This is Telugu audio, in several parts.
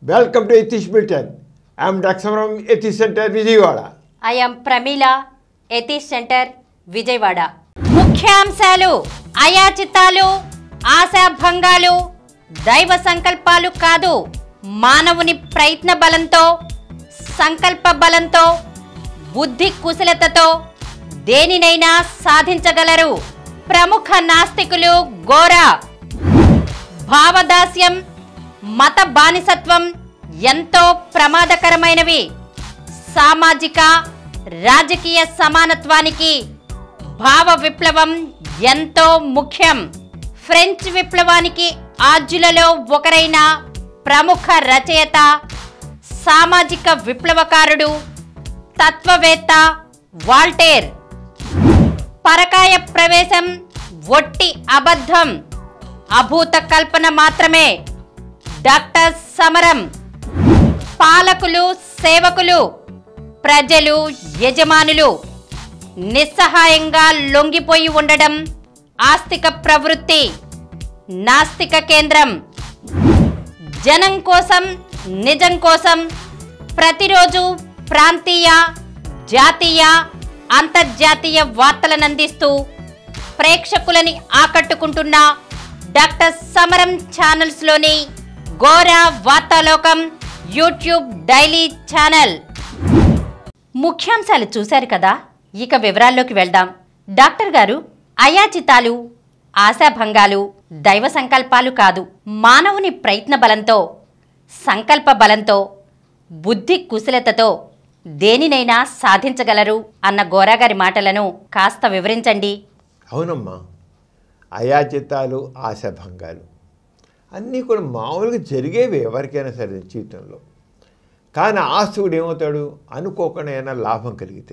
Welcome to atheist bulletin I'm డక్సమరం atheist centre Vijayawada I'm Pramila atheist centre Vijayawada ముఖ్యాంశాలు అయాచితాలు ఆశాభంగాలు దైవ సంకల్పాలు కాదు మానవుని ప్రయత్న బలంతో సంకల్ప బలంతో బుద్ధి కుశలతతో దేనినైనా సాధించగలరు ప్రముఖ నాస్తికులు గోరా భావదాస్యం మత బానిసత్వం ఎంతో ప్రమాదకరమైనవి సామాజిక రాజకీయ సమానత్వానికి భావ విప్లవం ఎంతో ముఖ్యం ఫ్రెంచ్ విప్లవానికి ఆద్యులలో ఒకరైన ప్రముఖ రచయిత సామాజిక విప్లవకారుడు తత్వవేత్త వాల్టేర్ పరకాయ ప్రవేశం ఒట్టి అబద్ధం అభూత కల్పన మాత్రమే డాక్టర్ సమరం పాలకులు సేవకులు ప్రజలు యజమానులు నిస్సహాయంగా లొంగిపోయి ఉండడం ఆస్తిక ప్రవృత్తి నాస్తిక కేంద్రం జనం కోసం నిజం కోసం ప్రతిరోజు ప్రాంతీయ జాతీయ అంతర్జాతీయ వార్తలను అందిస్తూ ప్రేక్షకులని ఆకట్టుకుంటున్న డాక్టర్ సమరం ఛానల్స్లోని Gora Vartalokam YouTube daily channel ముఖ్యాంశాలు చూశారు కదా ఇక వివరాల్లోకి వెళ్దాం డాక్టర్ గారు అయాచితాలు ఆశాభంగాలు దైవ సంకల్పాలు కాదు మానవుని ప్రయత్న బలంతో సంకల్ప బలంతో బుద్ధి కుశలతతో దేనినైనా సాధించగలరు అన్న గోరాగారి మాటలను కాస్త వివరించండి అవునమ్మా అయాచితాలు ఆశాభంగాలు అన్నీ కూడా మామూలుగా జరిగేవి ఎవరికైనా సరే జీవితంలో కానీ ఆస్తుడు ఏమవుతాడు అనుకోకుండా ఏమైనా లాభం కలిగితే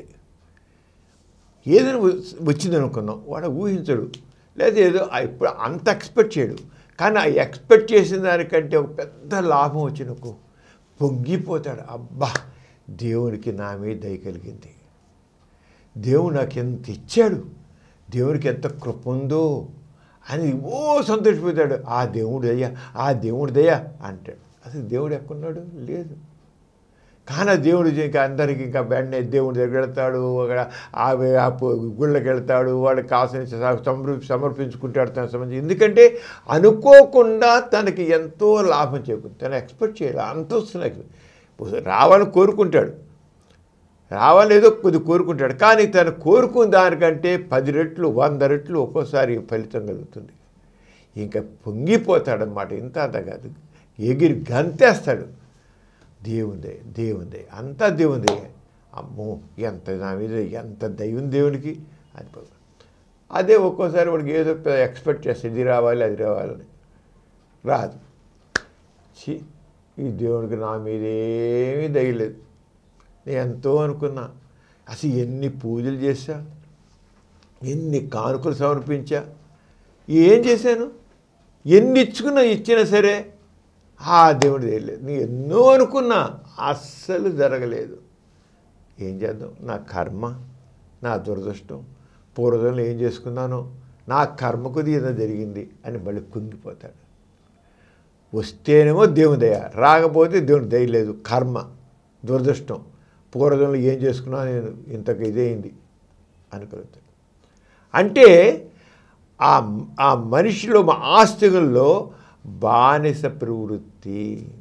ఏదైనా వ- వచ్చిందనుకున్నాం వాడు ఊహించడు లేదా ఏదో ఆ ఇప్పుడు అంత ఎక్స్పెక్ట్ చేయడు కానీ ఆ ఎక్స్పెక్ట్ చేసిన దానికంటే ఒక పెద్ద లాభం వచ్చినకు పొంగిపోతాడు అబ్బా దేవునికి నా మీద దయ కలిగింది దేవుడు నాకు ఎంత ఇచ్చాడు దేవునికి ఎంత కృప ఉందో అని ఓ సంతోషపోతాడు ఆ దేవుడు దయ్యా ఆ దేవుడు దయ్యా అంటాడు అసలు దేవుడు ఎక్కడున్నాడు లేదు కానీ ఆ దేవుడు ఇంకా అందరికి ఇంకా వెంటనే దేవుడి దగ్గర వెళ్తాడు అక్కడ ఆ ఆ పు- గుళ్ళకి వెళ్తాడు వాడికి కావాల్సిన స- సమర్పి సమర్పించుకుంటాడు తన సంబంధించి ఎందుకంటే అనుకోకుండా తనకి ఎంతో లాభం చేకూరుతుంది తను ఎక్స్పెక్ట్ చేయాలి అంత వస్తుంది రావాలని కోరుకుంటాడు రావాలి ఏదో కొద్ది కోరుకుంటాడు కానీ తను కోరుకున్న దానికంటే పది రెట్లు వంద రెట్లు ఒక్కోసారి ఫలితం కలుగుతుంది ఇంకా పొంగిపోతాడనమాట ఇంత అంత కాదు ఎగిరి గంతేస్తాడు దేవుందే దేవుందే అంతా దేవుందే అమ్మో ఎంత నా మీద ఎంత దైవం దేవునికి అని పో- అదే ఒక్కోసారి వాడికి ఏదో ఎక్స్పెక్ట్ చేస్తే ఇది రావాలి అది రావాలని రాదు ఛీ ఈ దేవుడికి నా మీద ఏమీ దయలేదు నేను ఎంతో అనుకున్నా అసలు ఎన్ని పూజలు చేశా ఎన్ని కానుకలు సమర్పించా ఏం చేశాను ఎన్ని ఇచ్చుకున్నా ఇచ్చినా సరే ఆ దేవుడు తెలియలేదు నేను ఎన్నో అనుకున్నా అస్సలు జరగలేదు ఏం చేద్దాం నా కర్మ నా దురదృష్టం పూర్వజంలో ఏం చేసుకున్నానో నా కర్మకు ఏదో జరిగింది అని మళ్ళీ కుంగిపోతాడు వస్తేనేమో దేవుని దయ రాకపోతే దేవుని దయ లేదు కర్మ దురదృష్టం పూర్వజంలో ఏం చేసుకున్నా నేను ఇంతకు ఇదేంది అనుకలుగుతాడు అంటే ఆ ఆ మనిషిలో మా ఆస్తికుల్లో బానిస ప్రవృత్తి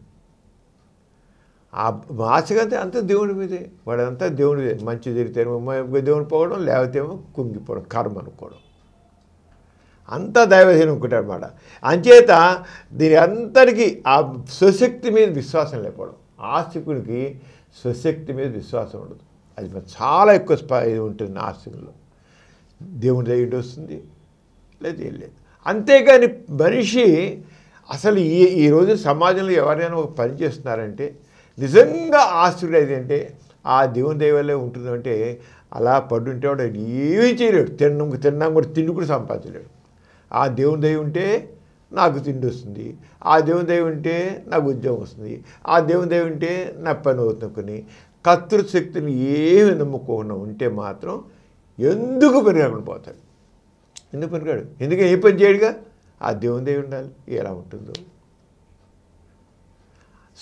ఆ ఆశకంతా అంతా దేవుడి మీదే వాడంతా దేవుడిదే మంచి జరిగితేనేమో దేవుని పోవడం లేకపోతేమో కుంగిపోవడం కర్మ అనుకోవడం అంతా దైవహీనం అనుకుంటారు అనమాట అంచేత దీని అందరికీ ఆ స్వశక్తి మీద విశ్వాసం లేకపోవడం ఆస్తికుడికి స్వశక్తి మీద విశ్వాసం ఉండదు అది మరి చాలా ఎక్కువ స్పా ఇది ఉంటుంది ఆస్తికుల్లో దేవుని దగ్గర వస్తుంది లేదు ఏం లేదు అంతేగాని మనిషి అసలు ఈ ఈరోజు సమాజంలో ఎవరైనా ఒక పని చేస్తున్నారంటే నిజంగా ఆస్తుడు ఏంటంటే ఆ దేవుని దైవలే ఉంటుందంటే అలా పడుంటే వాడు ఏమీ చేయలేడు తినడం తిన్నాం కూడా తిండి కూడా సంపాదించలేడు ఆ దేవుని దయ ఉంటే నాకు తిండి వస్తుంది ఆ దేవుని దయ ఉంటే నాకు ఉద్యోగం వస్తుంది ఆ దేవుని దయ ఉంటే నా పని అవుతుంది కర్తృ శక్తిని ఏమి నమ్ముకోకుండా ఉంటే మాత్రం ఎందుకు పెరగకుండా పోతాడు ఎందుకు పనికాడు ఎందుకంటే ఏ పని చేయడుగా ఆ దేవుని దేవుడు ఉండాలి ఎలా ఉంటుందో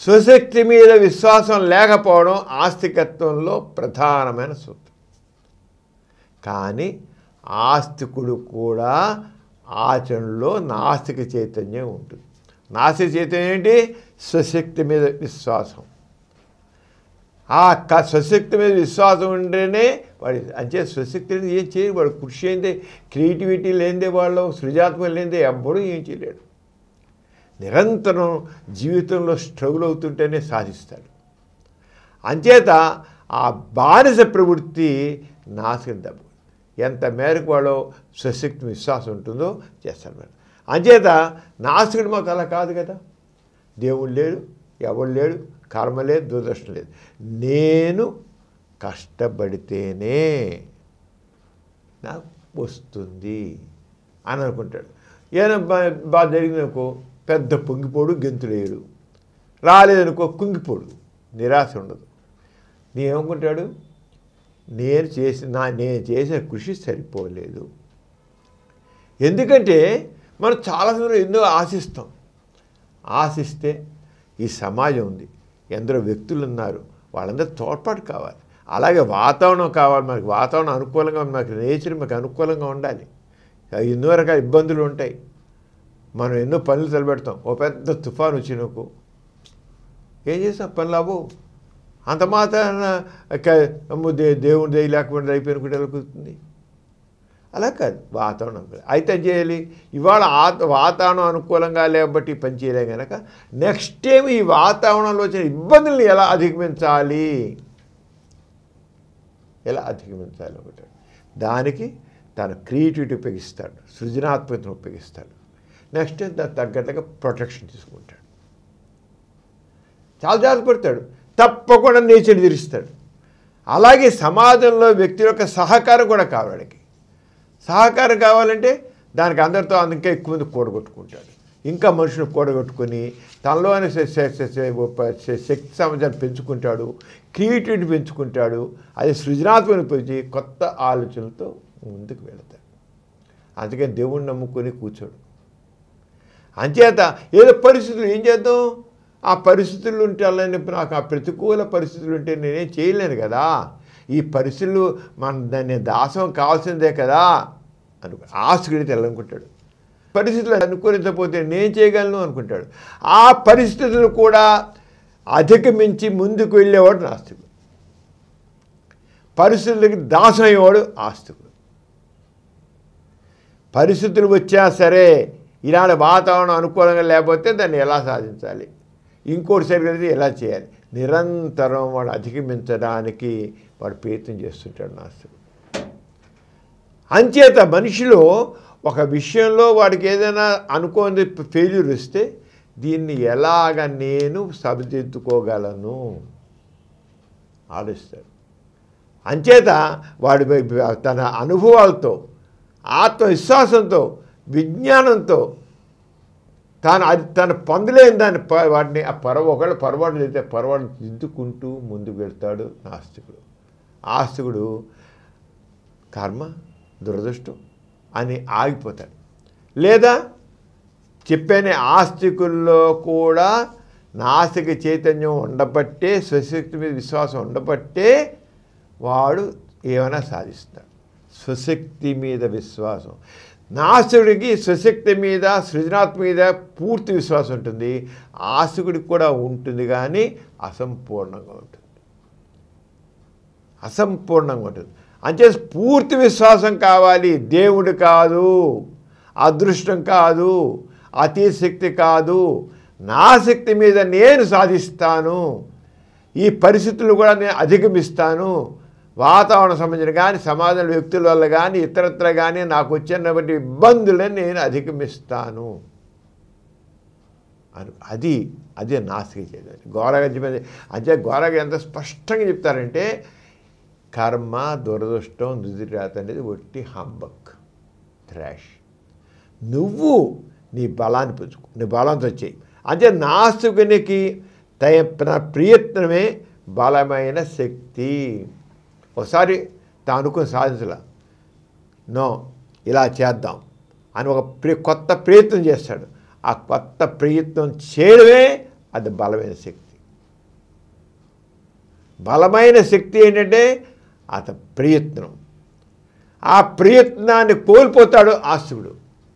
స్వశక్తి మీద విశ్వాసం లేకపోవడం ఆస్తికత్వంలో ప్రధానమైన సూత్రం కానీ ఆస్తికుడు కూడా ఆచరణలో నాస్తిక చైతన్యం ఉంటుంది నాస్తిక చైతన్యం ఏంటి స్వశక్తి మీద విశ్వాసం ఆ క స్వశక్తి మీద విశ్వాసం ఉంటేనే వాడి అంటే స్వశక్తి అనేది ఏం చేయడు వాడు కృషి అయిందే క్రియేటివిటీ లేనిదే వాళ్ళు సృజాత్మక లేనిదే ఎవ్వడూ ఏం చేయలేడు నిరంతరం జీవితంలో స్ట్రగుల్ అవుతుంటేనే సాధిస్తాడు అంచేత ఆ బానిస ప్రవృత్తి నాశనం దెబ్బ ఎంత మేరకు వాళ్ళు స్వశక్తి విశ్వాసం ఉంటుందో చేస్తాడు మేడం అంచేత నాస్తికుడు మాకు అలా కాదు కదా దేవుడు లేడు ఎవడు లేడు కర్మ లేదు దురదృష్టం లేదు నేను కష్టపడితేనే నాకు వస్తుంది అని అనుకుంటాడు ఏదైనా బా- బాగా జరిగిందనుకో పెద్ద పొంగిపోడు గెంతులేడు రాలేదనుకో కుంగిపోడు నిరాశ ఉండదు నేనేమనుకుంటాడు నేను చేసిన నా నేను చేసిన కృషి సరిపోలేదు ఎందుకంటే మనం చాలా సందర్భంలో ఎన్నో ఆశిస్తాం ఆశిస్తే ఈ సమాజం ఉంది ఎందరో వ్యక్తులు ఉన్నారు వాళ్ళందరూ తోడ్పాటు కావాలి అలాగే వాతావరణం కావాలి మనకి వాతావరణం అనుకూలంగా మనకి నేచర్ మనకు అనుకూలంగా ఉండాలి ఎన్నో రకాల ఇబ్బందులు ఉంటాయి మనం ఎన్నో పనులు తలపెడతాం ఓ పెద్ద తుఫాను వచ్చినకు ఏం చేస్తాం పనులు అవ్వవు అంత మాత్రాన క- అమ్మో దే దేవుని దయ లేకుండా అయిపోయిన ఎలా కుదురుతుంది అలా కాదు వాతావరణం అనుకూలం. అయితే ఏం చేయాలి ఇవాళ ఆ- వాతావరణం అనుకూలంగా లేబట్టి పని చేయలేం కనుక నెక్స్ట్ టైం ఈ వాతావరణంలో వచ్చిన ఇబ్బందుల్ని ఎలా అధిగమించాలి ఎలా అధిగమించాలి ఒకటి దానికి తన క్రియేటివిటీ ఉపయోగిస్తాడు సృజనాత్మకతను ఉపయోగిస్తాడు నెక్స్ట్ దానికి తగ్గట్టుగా ప్రొటెక్షన్ తీసుకుంటాడు చాలా జాగ్రత్త పడతాడు తప్పకుండా నేచర్ తీరుస్తాడు అలాగే సమాజంలో వ్యక్తి యొక్క సహకారం కూడా కావాలి వాడికి సహకారం కావాలంటే దానికి అందరితో ఇంకా ఎక్కువ మంది కూడగొట్టుకుంటాడు ఇంకా మనుషులు కూడగొట్టుకొని తనలోని శ- శ- శ- శ- ఉప- శ- శక్తి సామర్థ్యాన్ని పెంచుకుంటాడు క్రియేటివిటీ పెంచుకుంటాడు అది సృజనాత్మకను పెంచి కొత్త ఆలోచనలతో ముందుకు వెళతాడు అందుకని దేవుణ్ణి నమ్ముకొని కూర్చోడు అంచేత ఏదో పరిస్థితులు ఏం చేద్దాం ఆ పరిస్థితులు ఉంటే అలానే నాకు ఆ ప్రతికూల పరిస్థితులు ఉంటే నేనేం చేయలేను కదా ఈ పరిస్థితులు మన దాన్ని దాసం కావాల్సిందే కదా అనుకో ఆశకుడి తెల్లనుకుంటాడు పరిస్థితులు అనుకూలించకపోతే నేను చేయగలను అనుకుంటాడు ఆ పరిస్థితులు కూడా అధిగమించి ముందుకు వెళ్ళేవాడు నాస్తికుడు పరిస్థితులకి దాసం అయ్యేవాడు ఆస్తికుడు పరిస్థితులు వచ్చా సరే ఇలాంటి వాతావరణం అనుకూలంగా లేకపోతే దాన్ని ఎలా సాధించాలి ఇంకోటి సరిగ్గా ఎలా చేయాలి నిరంతరం వాడు అధిగమించడానికి వాడు ప్రయత్నం చేస్తుంటాడు నాస్తికుడు అంచేత మనిషిలో ఒక విషయంలో వాడికి ఏదైనా అనుకోని ఫెయిల్యూర్ వస్తే దీన్ని ఎలాగ నేను సరిదిద్దుకోగలను ఆలోచిస్తాడు అంచేత వాడి తన అనుభవాలతో ఆత్మవిశ్వాసంతో విజ్ఞానంతో తాను అది తను పొందలేని దాన్ని ప- వాటిని ఆ పరవ ఒకళ్ళు పొరపాటు చేస్తే పొరపాటు దిద్దుకుంటూ ముందుకు వెళ్తాడు నాస్తికుడు ఆస్తికుడు కర్మ దురదృష్టం అని ఆగిపోతాడు లేదా చెప్పానే ఆస్తికుల్లో కూడా నాస్తిక చైతన్యం ఉండబట్టే స్వశక్తి మీద విశ్వాసం ఉండబట్టే వాడు ఏమైనా సాధిస్తాడు స్వశక్తి మీద విశ్వాసం నాస్తికుడికి స్వశక్తి మీద సృజనాత్మక మీద పూర్తి విశ్వాసం ఉంటుంది ఆస్తికుడికి కూడా ఉంటుంది కానీ అసంపూర్ణంగా ఉంటుంది అసంపూర్ణంగా ఉంటుంది అంటే పూర్తి విశ్వాసం కావాలి దేవుడు కాదు అదృష్టం కాదు అతి శక్తి కాదు నా శక్తి మీద నేను సాధిస్తాను ఈ పరిస్థితులు కూడా నేను అధిగమిస్తాను వాతావరణ సంబంధించిన కానీ సమాజంలో వ్యక్తుల వల్ల కానీ ఇతరత్ర కానీ నాకు వచ్చినటువంటి ఇబ్బందులను నేను అధిగమిస్తాను అని అది అదే నాస్తిక చేయడం గోరగా చెప్పేది అంటే గోరగా ఎంత స్పష్టంగా చెప్తారంటే కర్మ దురదృష్టం దుదిరాత అనేది ఒట్టి హంబక్ థ్రాష్ నువ్వు నీ బలాన్ని పెంచుకో నీ బలంతో చేయి అంటే నాస్తికునికి తయ తన ప్రయత్నమే బలమైన శక్తి ఒకసారి తాను అనుకుని సాధించలా నో ఇలా చేద్దాం అని ఒక ప్రి కొత్త ప్రయత్నం చేస్తాడు ఆ కొత్త ప్రయత్నం చేయడమే అది బలమైన శక్తి బలమైన శక్తి ఏంటంటే అతని ప్రయత్నం ఆ ప్రయత్నాన్ని కోల్పోతాడు ఆస్తుడు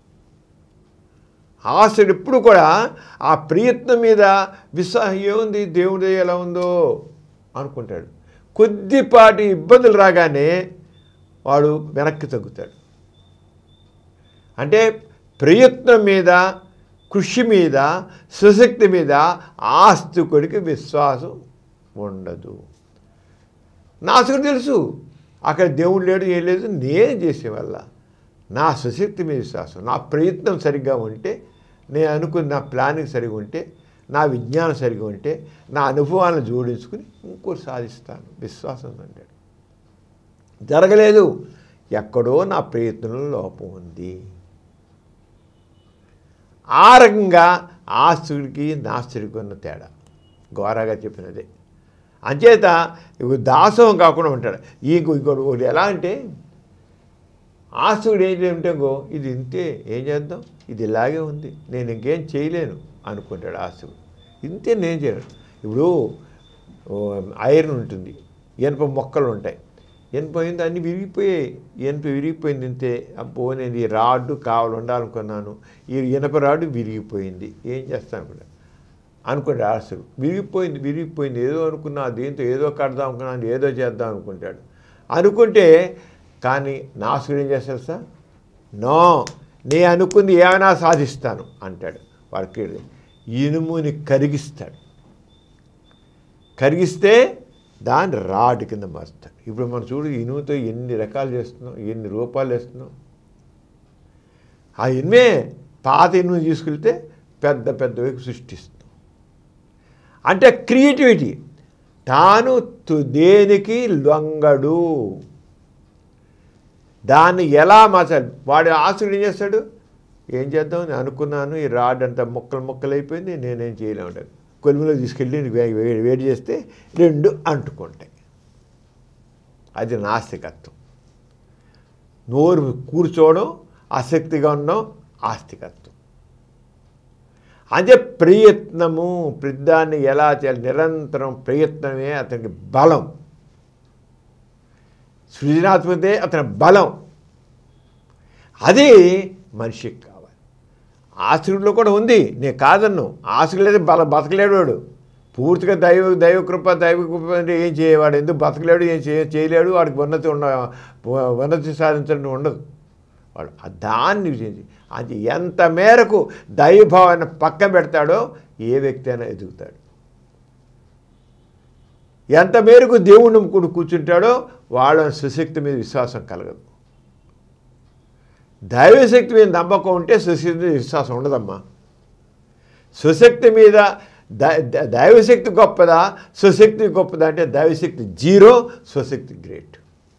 ఆస్తుడు ఎప్పుడు కూడా ఆ ప్రయత్నం మీద విశ్వాసం ఏముంది దేవుడి ఎలా ఉందో అనుకుంటాడు కొద్దిపాటి ఇబ్బందులు రాగానే వాడు వెనక్కి తగ్గుతాడు అంటే ప్రయత్నం మీద కృషి మీద సుశక్తి మీద ఆస్తికుడికి విశ్వాసం ఉండదు నాసుకు తెలుసు అక్కడ దేవుడు లేడు ఏం లేదు నేను చేసే వల్ల నా సుశక్తి మీద విశ్వాసం నా ప్రయత్నం సరిగ్గా ఉంటే నేను అనుకున్న నా ప్లానింగ్ సరిగా ఉంటే నా విజ్ఞానం సరిగా ఉంటే నా అనుభవాలను జోడించుకుని ఇంకోటి సాధిస్తాను విశ్వాసం అంటాడు జరగలేదు ఎక్కడో నా ప్రయత్నంలో లోపం ఉంది ఆ రకంగా ఆస్తుడికి నాస్తుడికి ఉన్న తేడా ఘోరగా చెప్పినదే అంచేత ఇవి దాసోహం కాకుండా ఉంటాడు ఈ ఇంకోటి ఒకటి ఎలా అంటే ఆస్తుడు ఏం ఉంటే గో ఇది ఇంతే ఏం చేద్దాం ఇది ఇలాగే ఉంది నేను ఇంకేం చేయలేను అనుకుంటాడు ఆస్తుడు ఇంతే నేను చేయను ఇప్పుడు ఓ, ఐరన్ ఉంటుంది ఇనుప మొక్కలు ఉంటాయి ఇనుప అయింది అన్నీ విరిగిపోయాయి ఇనుప విరిగిపోయింది ఇంతే అబ్బో నేను ఈ రాడ్డు కావాలి ఉండాలనుకున్నాను ఈ ఇనప రాడ్డు విరిగిపోయింది ఏం చేస్తాను కూడా అనుకుంటాడు ఆస్తుడు విరిగిపోయింది విరిగిపోయింది ఏదో అనుకున్నా దీంతో ఏదో కడదాం అనుకున్నాను ఏదో చేద్దాం అనుకుంటాడు అనుకుంటే కానీ నాసుడు ఏం చేస్తాడు సార్ నో నే అనుకుంది ఏమైనా సాధిస్తాను అంటాడు వాడికి ఇనుముని కరిగిస్తాడు కరిగిస్తే దాన్ని రాడ్ కింద మారుస్తాడు ఇప్పుడు మనం చూడు ఇనుముతో ఎన్ని రకాలు చేస్తున్నాం ఎన్ని రూపాయలు వేస్తున్నాం ఆ ఇనుమే పాత ఇనుము తీసుకెళ్తే పెద్ద పెద్దవి సృష్టిస్తాం అంటే క్రియేటివిటీ తాను తు- దేనికి లొంగడు దాన్ని ఎలా మార్చాలి వాడి ఆశలు ఏం చేస్తాడు ఏం చేద్దాం నేను అనుకున్నాను ఈ రాడ్ అంతా ముక్కలు ముక్కలు అయిపోయింది నేనేం చేయలేము కొలిమిలో తీసుకెళ్ళి వే- వే- వేడి చేస్తే రెండు అంటుకుంటాయి అది నాస్తికత్వం నోరు కూర్చోవడం ఆసక్తిగా ఉండడం ఆస్తికత్వం అదే ప్రయత్నము ప్రదాన్ని ఎలా చేయాలి నిరంతరం ప్రయత్నమే అతనికి బలం సృజనాత్మకతే అతని బలం అది మనిషికి కావాలి ఆశ్రుడిలో కూడా ఉంది నేను కాదన్ను ఆశ్రుడు లేదు బల బతకలేడు వాడు పూర్తిగా దైవ దైవ కృప దైవ కృప అంటే ఏం చేయవాడు ఎందుకు బతకలేడు ఏం చేయ చేయలేడు వాడికి ఉన్నతి ఉండ ఉన్నతి సాధించడం ఉండదు వాడు ఆ దాన్ని చేసి అది ఎంత మేరకు దైవభావాన్ని పక్కన పెడతాడో ఏ వ్యక్తి అయినా ఎదుగుతాడు ఎంత మేరకు దేవుణ్ణి నమ్ముకుని కూర్చుంటాడో వాళ్ళ సుశక్తి మీద విశ్వాసం కలగదు దైవశక్తి మీద నమ్మకం ఉంటే సుశక్తి మీద విశ్వాసం ఉండదమ్మా సుశక్తి మీద దై- ద- దైవశక్తి గొప్పదా సుశక్తి గొప్పదా అంటే దైవశక్తి జీరో స్వశక్తి గ్రేట్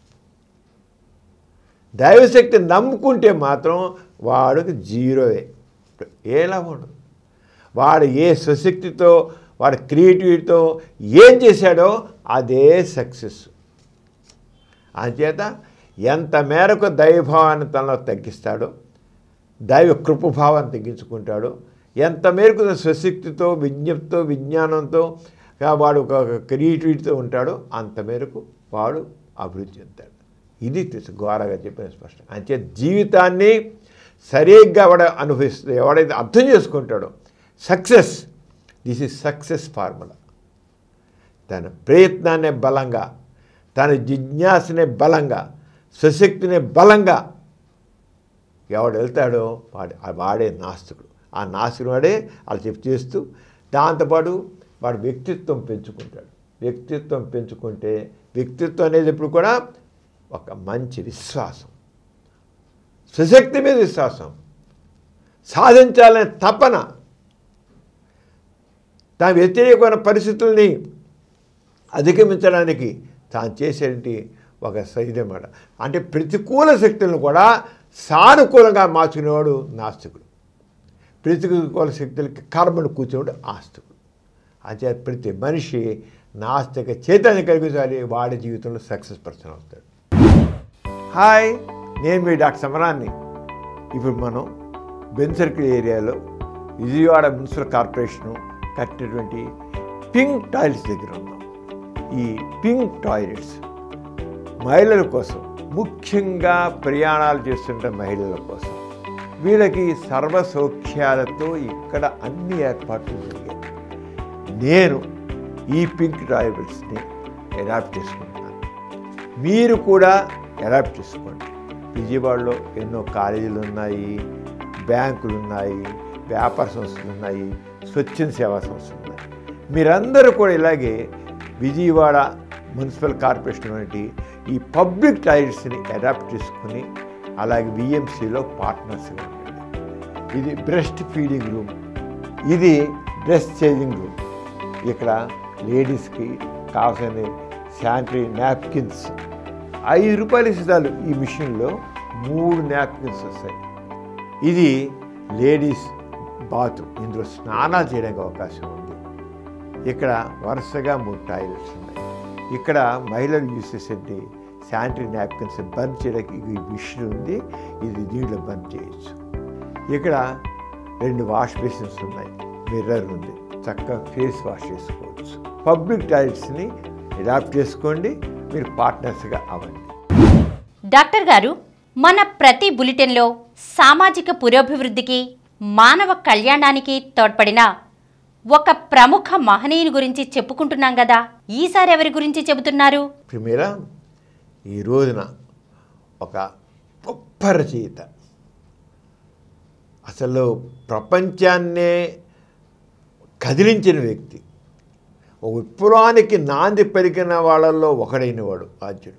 దైవశక్తి నమ్ముకుంటే మాత్రం వాడికి జీరోవే ఏ లాభం ఉండదు వాడు ఏ స్వశక్తితో వాడు క్రియేటివిటీతో ఏం చేశాడో అదే సక్సెస్ అంచేత ఎంత మేరకు దైవభావాన్ని తనలో తగ్గిస్తాడో దైవ కృపభావాన్ని తగ్గించుకుంటాడో ఎంత మేరకు తన స్వశక్తితో విజ్ఞప్తితో విజ్ఞానంతో ఆ వాడు ఒక క్రియేటివిటీతో ఉంటాడో అంత మేరకు వాడు అభివృద్ధి చెందుతాడు ఇది తెలుసు ఘోరగా చెప్పిన స్పష్టం అంతే జీవితాన్ని సరిగ్గా ఎవడ అనుభవిస్తుంది ఎవడైతే అర్థం చేసుకుంటాడో success this is success formula తన ప్రయత్నాన్ని బలంగా తన జిజ్ఞాసనే బలంగా స్వశక్తిని బలంగా ఎవడు వెళ్తాడో వాడు ఆ వాడే నాస్తికుడు ఆ నాస్తికుడు వాడే వాళ్ళు చెప్పి చేస్తూ దాంతోపాటు వాడు వ్యక్తిత్వం పెంచుకుంటాడు వ్యక్తిత్వం పెంచుకుంటే వ్యక్తిత్వం అనేది ఎప్పుడు కూడా ఒక మంచి విశ్వాసం సుశక్తి మీద విశ్వాసం సాధించాలనే తపన తాను వ్యతిరేకమైన పరిస్థితుల్ని అధిగమించడానికి తాను చేసేటి ఒక ఇదన్నమాట అంటే ప్రతికూల శక్తులను కూడా సానుకూలంగా మార్చుకునేవాడు నాస్తికుడు ప్రతికూల శక్తులకి కర్మను కూర్చునేవాడు ఆస్తికుడు అంటే ప్రతి మనిషి నాస్తిక చైతన్యం కలిగించాలి వాడి జీవితంలో సక్సెస్ పర్సన్ అవుతాడు హాయ్ నేను మీ డాక్టర్ సమరాన్ని ఇప్పుడు మనం బెన్ సర్కిల్ ఏరియాలో విజయవాడ మున్సిపల్ కార్పొరేషను కట్టినటువంటి పింక్ టైల్స్ దగ్గర ఉన్నాం ఈ పింక్ టాయిలెట్స్ మహిళల కోసం ముఖ్యంగా ప్రయాణాలు చేస్తుంటే మహిళల కోసం వీళ్ళకి సర్వ సౌఖ్యాలతో ఇక్కడ అన్ని ఏర్పాట్లు జరిగాయి నేను ఈ పింక్ టాయిలెట్స్ని అడాప్ట్ చేసుకుంటున్నాను మీరు కూడా అడాప్ట్ చేసుకోండి విజయవాడలో ఎన్నో కాలేజీలు ఉన్నాయి బ్యాంకులు ఉన్నాయి వ్యాపార సంస్థలు ఉన్నాయి స్వచ్ఛంద సేవా సంస్థలు ఉన్నాయి మీరందరూ కూడా ఇలాగే విజయవాడ మున్సిపల్ కార్పొరేషన్ వంటి ఈ పబ్లిక్ టాయిలెట్స్ని అడాప్ట్ చేసుకుని అలాగే విఎంసీలో పార్ట్నర్స్గా ఉండండి ఇది బ్రెస్ట్ ఫీడింగ్ రూమ్ ఇది డ్రెస్ చేంజింగ్ రూమ్ ఇక్కడ లేడీస్కి కావాల్సిన శానిటరీ నాప్కిన్స్ ఐదు రూపాయలు ఇస్తాలు ఈ మిషన్లో మూడు నాప్కిన్స్ వస్తాయి ఇది లేడీస్ బాత్ ఇందులో స్నానాలు చేయడానికి అవకాశం ఉంది ఇక్కడ వరుసగా మూడు టాయిలెట్స్ ఉన్నాయి ఇక్కడ మహిళలు యూస్ చేసే శానిటరీ నాప్కిన్స్ బర్న్ చేయడానికి ఈ మిషన్ ఉంది ఇది దీంట్లో బర్న్ చేయొచ్చు ఇక్కడ రెండు వాష్ బేసిన్స్ ఉన్నాయి మిర్రర్ ఉంది చక్కగా ఫేస్ వాష్ చేసుకోవచ్చు పబ్లిక్ టాయిలెట్స్ని అడాప్ట్ చేసుకోండి మీరు పార్ట్నర్స్గా అవ్వండి డాక్టర్ గారు మన ప్రతి బులెటిన్లో సామాజిక పురోభివృద్ధికి మానవ కళ్యాణానికి తోడ్పడిన ఒక ప్రముఖ మహనీయుని గురించి చెప్పుకుంటున్నాం కదా ఈసారి ఎవరి గురించి చెబుతున్నారు ప్రిమేరా ఈ రోజున ఒక గొప్ప రచయిత అసలు ప్రపంచాన్నే కదిలించిన వ్యక్తి ఒక విప్లవానికి నాంది పలికిన వాళ్ళల్లో ఒకడైన వాడు ఆద్యుడు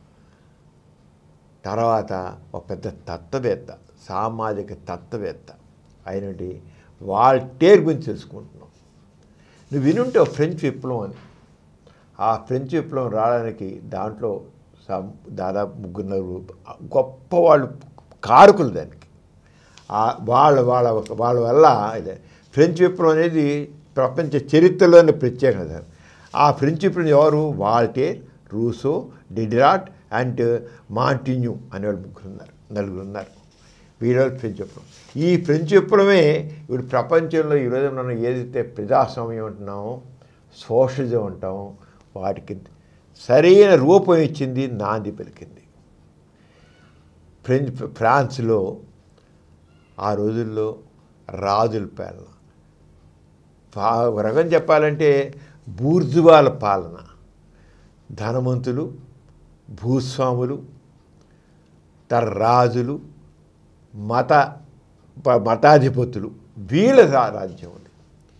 తర్వాత ఒక పెద్ద తత్వవేత్త సామాజిక తత్వవేత్త అయినటి వాల్టేర్ గురించి తెలుసుకుంటున్నాం నువ్వు వినుంటే ఒక ఫ్రెంచ్ విప్లవం అని ఆ ఫ్రెంచ్ విప్లవం రావడానికి దాంట్లో సం- దాదాపు ముగ్గురు గొప్ప వాళ్ళు కారకులు దానికి ఆ- వాళ్ళ వాళ్ళ వాళ్ళ వల్ల ఇదే ఫ్రెంచ్ విప్లవం అనేది ప్రపంచ చరిత్రలోని ప్రత్యేకత ఆ ఫ్రెంచ్ విప్లవం ఎవరు Voltaire Rousseau Diderot and Montesquieu అనేవాళ్ళు ముగ్గురు ఉన్నారు నలుగురు ఉన్నారు వీళ్ళు ఫ్రెంచ్ విప్లవం ఈ ఫ్రెంచ్ విప్లవమే ఇప్పుడు ప్రపంచంలో ఈరోజు మనం ఏదైతే ప్రజాస్వామ్యం అంటున్నామో సోషలిజం అంటామో వాటికి సరైన రూపం ఇచ్చింది నాంది పలికింది ఫ్రెంచ్ ఫ్రాన్స్లో ఆ రోజుల్లో రాజుల పాలన పా- ఒక రకం చెప్పాలంటే బూర్జువాల పాలన ధనవంతులు భూస్వాములు తర రాజులు మత ప- మతాధిపతులు వీళ్ళ రా- రాజ్యం ఉంది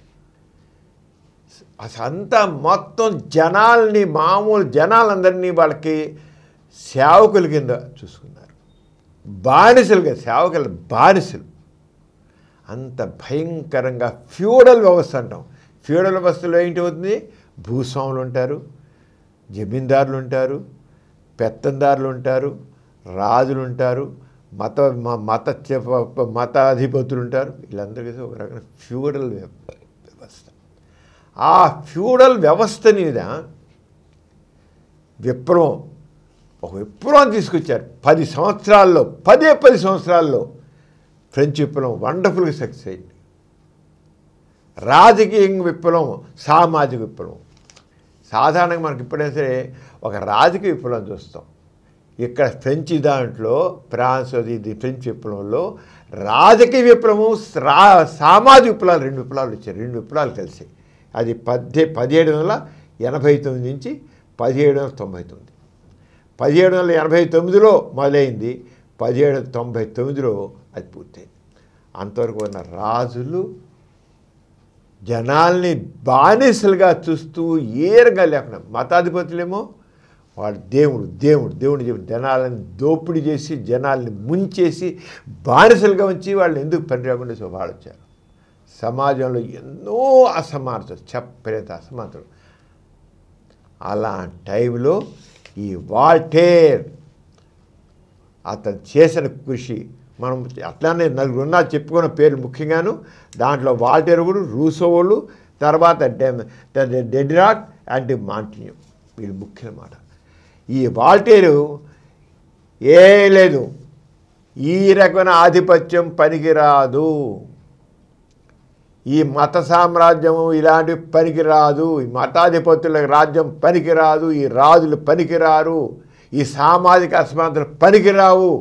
అసంతా మొత్తం జనాల్ని మామూలు జనాలందరినీ వాళ్ళకి సేవకుల కింద చూసుకున్నారు బానిసలుగా సేవకుల బానిసలు అంత భయంకరంగా ఫ్యూడల్ వ్యవస్థ అంటాం ఫ్యూడల్ వ్యవస్థలో ఏంటి అవుతుంది భూస్వాములు ఉంటారు జమీందారులు ఉంటారు పెత్తందారులు ఉంటారు రాజులు ఉంటారు మత మ- మత చె- మతాధిపతులు ఉంటారు వీళ్ళందరికీ ఒక రకమైన ఫ్యూడల్ వ్య- వ్యవస్థ ఆ ఫ్యూడల్ వ్యవస్థ మీద విప్లవం ఒక విప్లవం తీసుకొచ్చారు పది సంవత్సరాల్లో పదే పది సంవత్సరాల్లో ఫ్రెంచ్ విప్లవం వండర్ఫుల్గా సక్సెస్ అయింది రాజకీయ విప్లవం సామాజిక విప్లవం సాధారణంగా మనకి ఎప్పుడైనా సరే ఒక రాజకీయ విప్లవం చూస్తాం ఇక్కడ ఫ్రెంచ్ దాంట్లో ఫ్రాన్స్ అది ఇది ఫ్రెంచ్ విప్లవంలో రాజకీయ విప్లవం రా సామాజిక విప్లవాలు రెండు విప్లవాలు వచ్చాయి రెండు విప్లవాలు కలిసి అది పద్దె పదిహేడు వందల ఎనభై తొమ్మిది నుంచి పదిహేడు వందల తొంభై తొమ్మిది పదిహేడు వందల ఎనభై తొమ్మిదిలో మొదలైంది పదిహేడు వందల తొంభై తొమ్మిదిలో అది పూర్తయింది అంతవరకు ఉన్న రాజులు జనాల్ని బానిసలుగా చూస్తూ ఏరగా లేకుండా మతాధిపతులేమో వాడు దేవుడు దేవుడు దేవుడు చెప్పి జనాలను దోపిడీ చేసి జనాల్ని ముంచేసి బానిసలుగా ఉంచి వాళ్ళు ఎందుకు పని రాకుండా సో వాళ్ళు వచ్చారు సమాజంలో ఎన్నో అసమానతలు చెప్పలేత అసమానతలు అలాంటి టైంలో ఈ వాల్టేర్ అతను చేసిన కృషి మనం అట్లానే నలుగురు ఉన్నారు చెప్పుకున్న పేర్లు ముఖ్యంగాను దాంట్లో వాల్టేర్ కూడా రూసో వాళ్ళు తర్వాత డె- డెడ్రాట్ అండ్ మాంటిన్యూ వీళ్ళు ముఖ్యమాట ఈ వాల్టేరు ఏ లేదు ఈ రకమైన ఆధిపత్యం పనికిరాదు ఈ మత సామ్రాజ్యము ఇలాంటి పనికిరాదు ఈ మతాధిపతుల రాజ్యం పనికిరాదు ఈ రాజులు పనికిరారు ఈ సామాజిక అసమానతలు పనికిరావు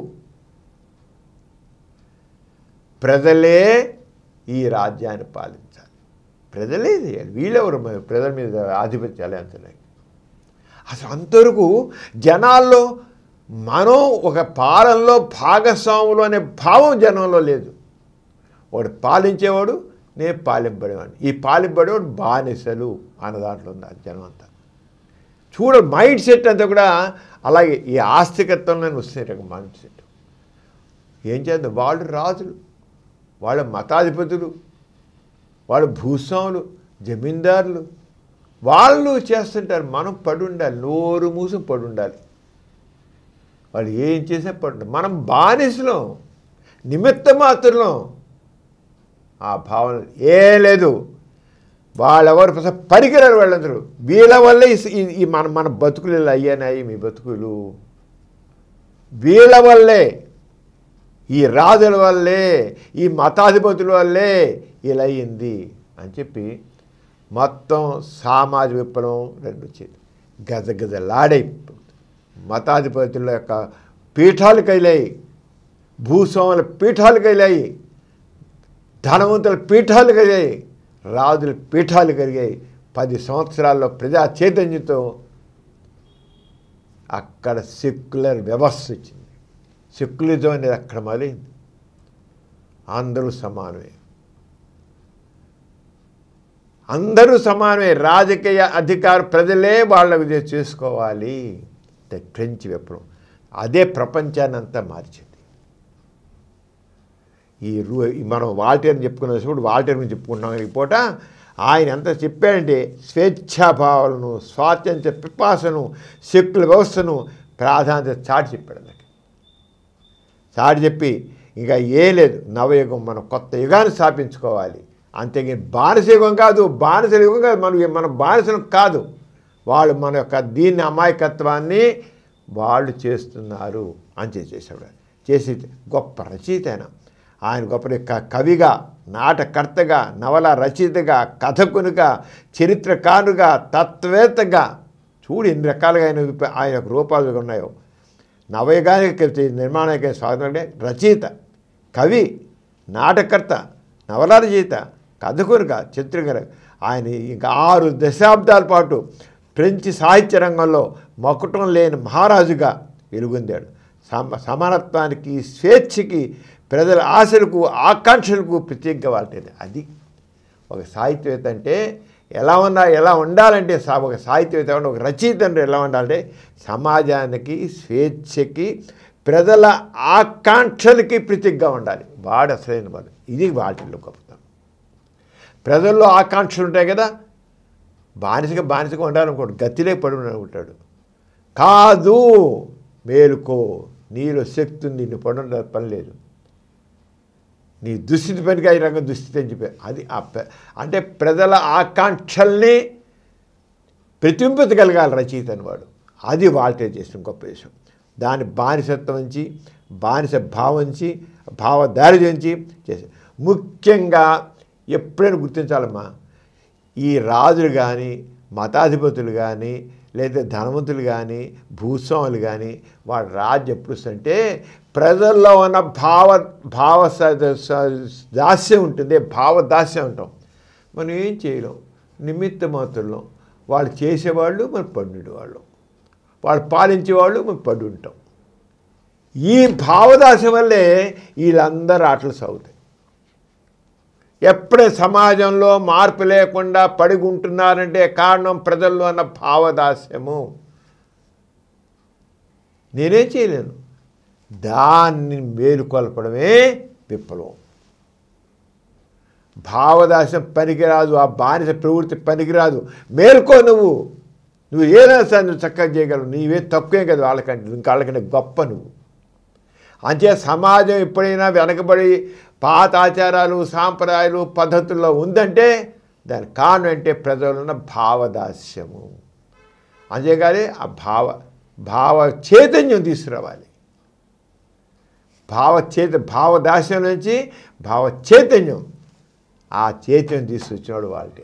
ప్రజలే ఈ రాజ్యాన్ని పాలించాలి ప్రజలే చేయాలి వీళ్ళెవరు మరి ప్రజల మీద ఆధిపత్యాలు అంతలే అసలు అంతవరకు జనాల్లో మనం ఒక పాలనలో భాగస్వాములు అనే భావం జనంలో లేదు వాడు పాలించేవాడు నేను పాలింపడేవాడిని ఈ పాలింపడేవాడు బానిసలు అన్న దాంట్లో ఉంది ఆ జనం అంతా చూడ మైండ్ సెట్ అంతా కూడా అలాగే ఈ ఆస్తికత్వంలోనే వస్తుంది మైండ్ సెట్ ఏం చేద్దాం వాళ్ళు రాజులు వాళ్ళ మతాధిపతులు వాళ్ళ భూస్వాములు జమీందారులు వాళ్ళు చేస్తుంటారు మనం పడి ఉండాలి నోరు మూసి పడి ఉండాలి వాళ్ళు ఏం చేసే పడి మనం బానిసలం నిమిత్త మాత్రం ఆ భావన ఏ లేదు వాళ్ళెవరు అసలు పరికరాలు వాళ్ళందరూ వీళ్ళ వల్లే ఈ- ఈ- ఈ మన మన బతుకులు ఇలా అయ్యానాయి మీ బతుకులు వీళ్ళ వల్లే ఈ రాజుల వల్లే ఈ మతాధిపతుల వల్లే ఇలా అయ్యింది అని చెప్పి మొత్తం సామాజిక విప్లవం రెండు వచ్చేది గజ గజలాడై మతాధిపతుల యొక్క పీఠాలు కైలాయి భూస్వాముల పీఠాలు కైలాయి ధనవంతుల పీఠాలు కలిగాయి రాజుల పీఠాలు కలిగాయి పది సంవత్సరాల్లో ప్రజా చైతన్యంతో అక్కడ సెక్యులర్ వ్యవస్థ వచ్చింది సెక్యులరిజం అనేది అక్కడ మొదలైంది అందరూ సమానమే అందరూ సమానమే రాజకీయ అధికార ప్రజలే వాళ్ళకు చే- చేసుకోవాలి ద ఫ్రెంచ్ విప్లవం అదే ప్రపంచాన్ని అంతా మార్చింది ఈ రూ ఈ మనం వాల్టేర్ని చెప్పుకున్నప్పుడు వాల్టేర్ గురించి చెప్పుకుంటున్నాం ఈ పూట ఆయన ఎంత చెప్పాడంటే స్వేచ్ఛాభావాలను స్వాతంత్ర్య పిపాసను శక్తుల వ్యవస్థను ప్రాధాన్యత చాటి చెప్పాడు అందుకే చాటి చెప్పి ఇంకా ఏ లేదు నవయుగం మనం కొత్త యుగాన్ని స్థాపించుకోవాలి అంతేగాని బానిస యుగం కాదు బానిసల యుగం కాదు మనం మన బానిసలం కాదు వాళ్ళు మన యొక్క దీన్ని అమాయకత్వాన్ని వాళ్ళు చేస్తున్నారు అని చేసి చేశాడు చేసి గొప్ప రచయిత ఆయన ఆయన గొప్ప క- కవిగా నాటకర్తగా నవల రచయితగా కథకునిగా చరిత్రకారుగా తత్వేత్తగా చూడు ఎన్ని రకాలుగా ఆయన విప- ఆయన యొక్క రూపాలు ఉన్నాయో నవయుగానికి నిర్మాణానికి స్వాగతం అంటే రచయిత కవి నాటకర్త నవల రచయిత కథకునిగా చిత్రకర ఆయన ఇంకా ఆరు దశాబ్దాల పాటు ఫ్రెంచ్ సాహిత్య రంగంలో మొక్కటం లేని మహారాజుగా వెలుగొందాడు సమ సమానత్వానికి స్వేచ్ఛకి ప్రజల ఆశలకు ఆకాంక్షలకు ప్రత్యేకంగా వాటేది అది ఒక సాహిత్యవేత్త అంటే ఎలా ఉన్నా ఎలా ఉండాలంటే సా ఒక సాహిత్యవేత్త అంటే ఒక రచయిత అంటే ఎలా ఉండాలంటే సమాజానికి స్వేచ్ఛకి ప్రజల ఆకాంక్షలకి ప్రతీకగా ఉండాలి వాడు అసలైన వాడు ఇది వాటిల్లో గొప్పతనం ప్రజల్లో ఆకాంక్షలు ఉంటాయి కదా బానిసగా బానిసగా ఉండాలనుకోండి గతిలే పడి ఉంటాడు కాదు మేలుకో నీలో శక్తి ఉంది నిన్ను పడి పని లేదు నీ దుస్థితి పనికి ఈ రంగం దుస్థితి అని చెప్పి అది ఆ పె- అంటే ప్రజల ఆకాంక్షల్ని ప్రతింపతగలగాలి రచయిత వాడు అది వాల్టే చేసిన గొప్ప విషయం దాని బానిసత్వం నుంచి బానిస భావం నుంచి భావ దారిద్ర్యంచి చేసి ముఖ్యంగా ఎప్పుడైనా గుర్తించాలమ్మా ఈ రాజులు కానీ మతాధిపతులు కానీ లేదా ధనవంతులు కానీ భూస్వాములు కానీ వాడి రాజ్యం ఎప్పుడు వస్తుంటే ప్రజల్లో ఉన్న భావ భావ స- స- దాస్యం ఉంటుంది భావ దాస్యం ఉంటాం మనం ఏం చేయలేం నిమిత్త మాత్రం వాళ్ళు చేసేవాళ్ళు మనం పన్నుడు వాళ్ళు వాళ్ళు పాలించేవాళ్ళు మనం పడి ఉంటాం ఈ భావదాస్యం వల్లే వీళ్ళందరూ ఆటలు సాగుతాయి ఎప్పుడే సమాజంలో మార్పు లేకుండా పడిగుంటున్నారంటే కారణం ప్రజల్లో అన్న భావదాస్యము నేనేం చేయలేను దాన్ని మేలుకొల్పడమే విప్లవం భావదాస్యం పనికిరాదు ఆ బానిస ప్రవృత్తి పనికిరాదు మేల్కో నువ్వు నువ్వు ఏదైనా సరే నువ్వు చక్కగా చేయగలవు నీవే తక్కువే కదా వాళ్ళకంటే ఇంకా వాళ్ళకంటే గొప్ప నువ్వు అంతే సమాజం ఎప్పుడైనా వెనకబడి పాత ఆచారాలు సాంప్రదాయాలు పద్ధతుల్లో ఉందంటే దాని కారణం అంటే ప్రజలున్న భావదాస్యము అంతేగాని ఆ భావ భావ చైతన్యం తీసుకురావాలి భావ చేత భావదాస్యం నుంచి భావ చైతన్యం ఆ చైతన్యం తీసుకొచ్చినాడు వాల్టేర్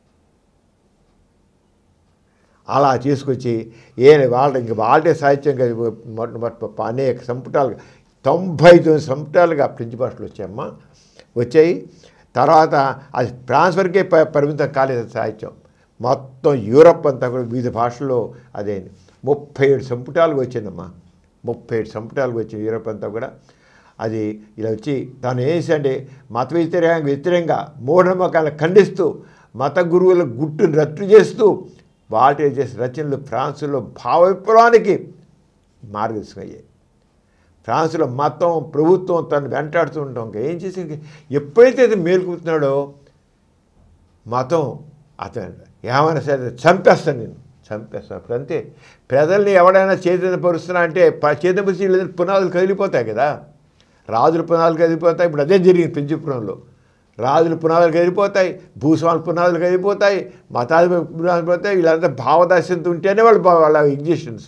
అలా తీసుకొచ్చి ఏ వాళ్ళ ఇంక వాళ్ళే సాహిత్యంగా మొట్టమొదటి అనేక సంపుటాలు తొంభై తొమ్మిది సంపుటాలుగా ఫ్రెంచ్ భాషలు వచ్చాయమ్మా వచ్చాయి తర్వాత అది ట్రాన్స్ఫర్కే ప పరిమితం కాలేదు సాహిత్యం మొత్తం యూరప్ అంతా కూడా వివిధ భాషల్లో అదే ముప్పై ఏడు సంపుటాలుగా వచ్చిందమ్మా ముప్పై ఏడు సంపుటాలుగా వచ్చింది యూరప్ అంతా కూడా అది ఇలా వచ్చి తాను ఏం చేశాడంటే మత వ్యతిరేకంగా వ్యతిరేకంగా మూఢనమ్మకాలను ఖండిస్తూ మత గురువుల గుట్టును రట్టు చేస్తూ వాటి చేసిన రచనలు ఫ్రాన్స్లో భావ విప్లవానికి మార్గదర్శకం అయ్యాయి ఫ్రాన్స్లో మతం ప్రభుత్వం తను వెంటాడుతూ ఉంటాం ఇంకా ఏం చేసి ఇంక ఎప్పుడైతే అది మేలుకుతున్నాడో మతం అతను ఏమైనా సరే చంపేస్తాను నేను చంపేస్తాను అప్పుడు అంతే ప్రజల్ని ఎవడైనా చైతన్యపరుస్తున్నా అంటే ప- చైతన్యపరిచి లేదంటే పునాదులు కదిలిపోతాయి కదా రాజుల పునాదులు కదిలిపోతాయి ఇప్పుడు అదే జరిగింది పెంచుపురంలో రాజుల పునాదులు కదిలిపోతాయి భూస్వాముల పునాదులు కదిలిపోతాయి మతాల పునాదులు పోతాయి వీళ్ళంతా భావదాస్యంతో ఉంటేనే వాళ్ళు బా- వాళ్ళ ఎగ్జిస్టెన్స్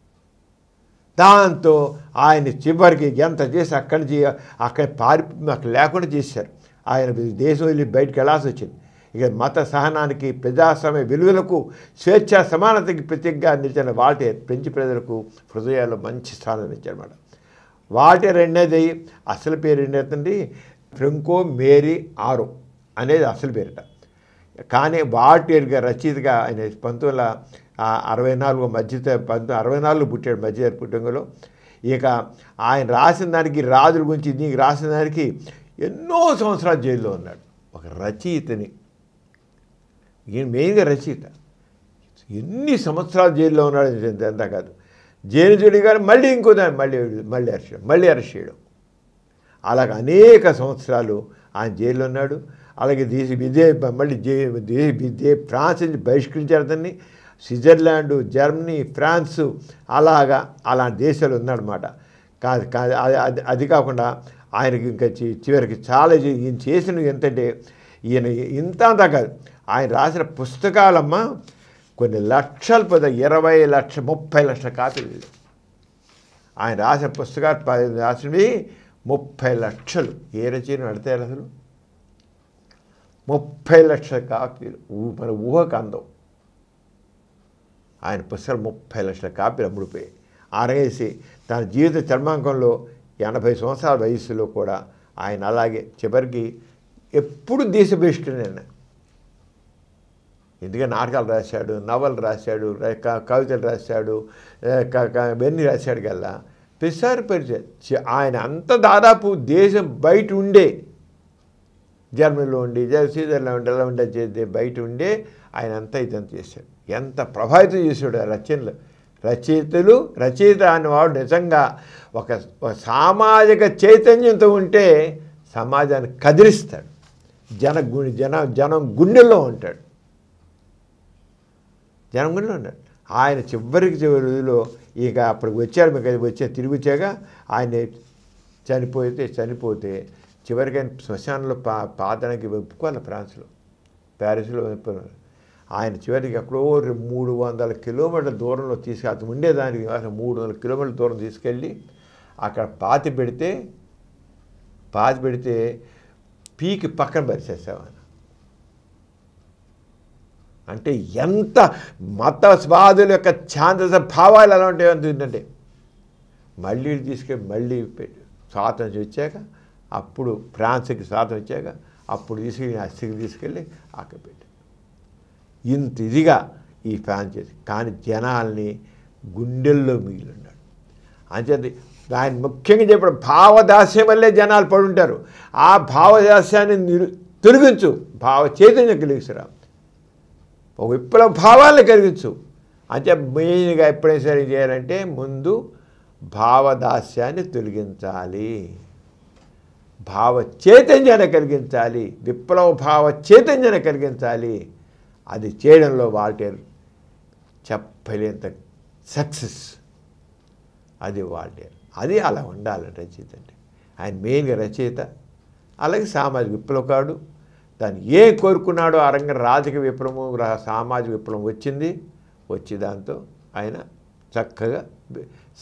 దాంతో ఆయన చివరికి ఎంత చేసి అక్కడి నుంచి అక్కడ పారి అక్కడ లేకుండా చేశారు ఆయన దేశం వెళ్ళి బయటకు వెళ్ళాల్సి వచ్చింది ఇక మత సహనానికి ప్రజాస్వామ్య విలువలకు స్వేచ్ఛ సమానతకి ప్రత్యేకంగా నిలిచిన వాల్టేర్ ఫ్రెంచ్ ప్రజలకు హృదయాల్లో మంచి స్థానం ఇచ్చారన్నమాట వాల్టేర్ అనేది అసలు పేరు ఏంటంటే ఫ్రెంకో మేరీ ఆరో అనేది అసలు పేరిట కానీ వాల్టేర్గా రచయితగా ఆయన పంతొమ్మిది వందల ఆ, అరవై నాలుగు మధ్య పంతొమ్మిది అరవై నాలుగు పుట్టాడు మధ్య పుట్టంలో ఇక ఆయన రాసిన దానికి రాజుల గురించి నీకు రాసిన దానికి ఎన్నో సంవత్సరాలు జైల్లో ఉన్నాడు ఒక రచయితని ఈయన మెయిన్గా రచయిత ఎన్ని సంవత్సరాలు జైల్లో ఉన్నాడు ఇది అంతా కాదు జైలు గారు మళ్ళీ ఇంకో దాన్ని మళ్ళీ మళ్ళీ అరెస్ట్ చేయడం మళ్ళీ అరెస్ట్ చేయడం అలాగ అనేక సంవత్సరాలు ఆయన జైల్లో ఉన్నాడు అలాగే దేశ విదే మళ్ళీ జే దే- విదే ఫ్రాన్స్ నుంచి బహిష్కరించారు అతన్ని స్విట్జర్లాండ్ జర్మనీ ఫ్రాన్స్ అలాగా అలాంటి దేశాలు ఉన్నాడనమాట కాదు కాదు అది- అది అది కాకుండా ఆయనకి ఇంకా చి- చివరికి చాలా చే- ఈయన చేసినవి ఎంతంటే ఈయన ఇంత అంతా కాదు ఆయన రాసిన పుస్తకాలమ్మా కొన్ని లక్షల పద ఇరవై లక్ష ముప్పై లక్షల కాపీలు ఆయన రాసిన పుస్తకాలు ప- రాసినవి ముప్పై లక్షలు ఏ రచన నడతాయి అసలు ముప్పై లక్షల కాపీలు ఊ- మన ఊహకు అందం ఆయన పుస్తకాలు ముప్పై లక్షల కాపీలు అమ్ముడిపోయాయి ఆరేసి తన జీవిత చర్మాంకంలో ఎనభై సంవత్సరాల వయసులో కూడా ఆయన అలాగే చివరికి ఎప్పుడు దేశ బహిష్కరణ ఎందుకంటే నాటకాలు రాశాడు నవలు రాశాడు ర- క- కవితలు రాశాడు ఏ, క- క- ఇవన్నీ రాశాడు కల్లా ప్రసార పరిచయం చి- ఆయన అంత దాదాపు దేశం బయట ఉండే జర్మనీలో ఉండి జ- స్విట్జర్లాండ్ ఎలా ఉండే చేస్తే బయట ఉండే ఆయన అంతా ఇదంతా చేశాడు ఎంత ప్రభావితం చేశాడు ఆ రచనలు రచయితలు రచయిత అనేవాడు నిజంగా ఒక ఒక సామాజిక చైతన్యంతో ఉంటే సమాజాన్ని కదిలిస్తాడు జన గు- జన జనం గుండెల్లో ఉంటాడు జనం గుండెలో ఉన్నాడు ఆయన చివరికి చివరి రోజులో ఇక అప్పటికి వచ్చాడు మీకు అది వచ్చే తిరిగి వచ్చాక ఆయన చనిపోతే చనిపోతే చివరికి ఆయన శ్మశానంలో పా పాతానికి ఒప్పుకోవాలి ఫ్రాన్స్లో ప్యారిస్లో ఒప్పుకోవాలి ఆయన చివరికి ఎక్కడో రె- మూడు వందల కిలోమీటర్ల దూరంలో తీసుకు అతను ఉండేదానికి అసలు మూడు వందల కిలోమీటర్ల దూరం తీసుకెళ్ళి అక్కడ పాతి పెడితే పాతి పెడితే పీకి పక్కన పరిచేసావు ఆయన అంటే ఎంత మతవాదుల యొక్క ఛాందస భావాలు ఎలా ఉంటాయో ఏంటంటే మళ్ళీ తీసుకెళ్ళి మళ్ళీ పెట్టి స్వాతంత్రం వచ్చాక అప్పుడు ఫ్రాన్స్కి స్వాతంత్రం వచ్చాక అప్పుడు తీసుకెళ్ళి అస్థికి తీసుకెళ్ళి అక్కడ పెట్టి ఇంత ఇదిగా ఈ ఫ్యాన్ చేసి కానీ జనాల్ని గుండెల్లో మిగిలి ఉన్నాడు అంచేది ఆయన ముఖ్యంగా చెప్పడం భావదాస్యం వల్లే జనాలు పడుంటారు ఆ భావదాస్యాన్ని నిరు తొలగించు భావ చైతన్యం కలిగిస్తురా ఒక విప్లవ భావాలను కలిగించు అంటే మెయిన్గా ఎప్పుడైనా సరే ఏం చేయాలంటే ముందు భావదాస్యాన్ని తొలగించాలి భావ చైతన్యాన్ని కలిగించాలి విప్లవ భావ చైతన్యాన్ని కలిగించాలి అది చేయడంలో వాల్టేర్ చెప్పలేంత సక్సెస్ అది వాల్టేర్ అది అలా ఉండాలి రచయిత అంటే ఆయన మెయిన్గా రచయిత అలాగే సామాజిక విప్లవకాడు దాన్ని ఏ కోరుకున్నాడో ఆ రంగం రాజకీయ విప్లవము రా- సామాజిక విప్లవం వచ్చింది వచ్చి దాంతో ఆయన చక్కగా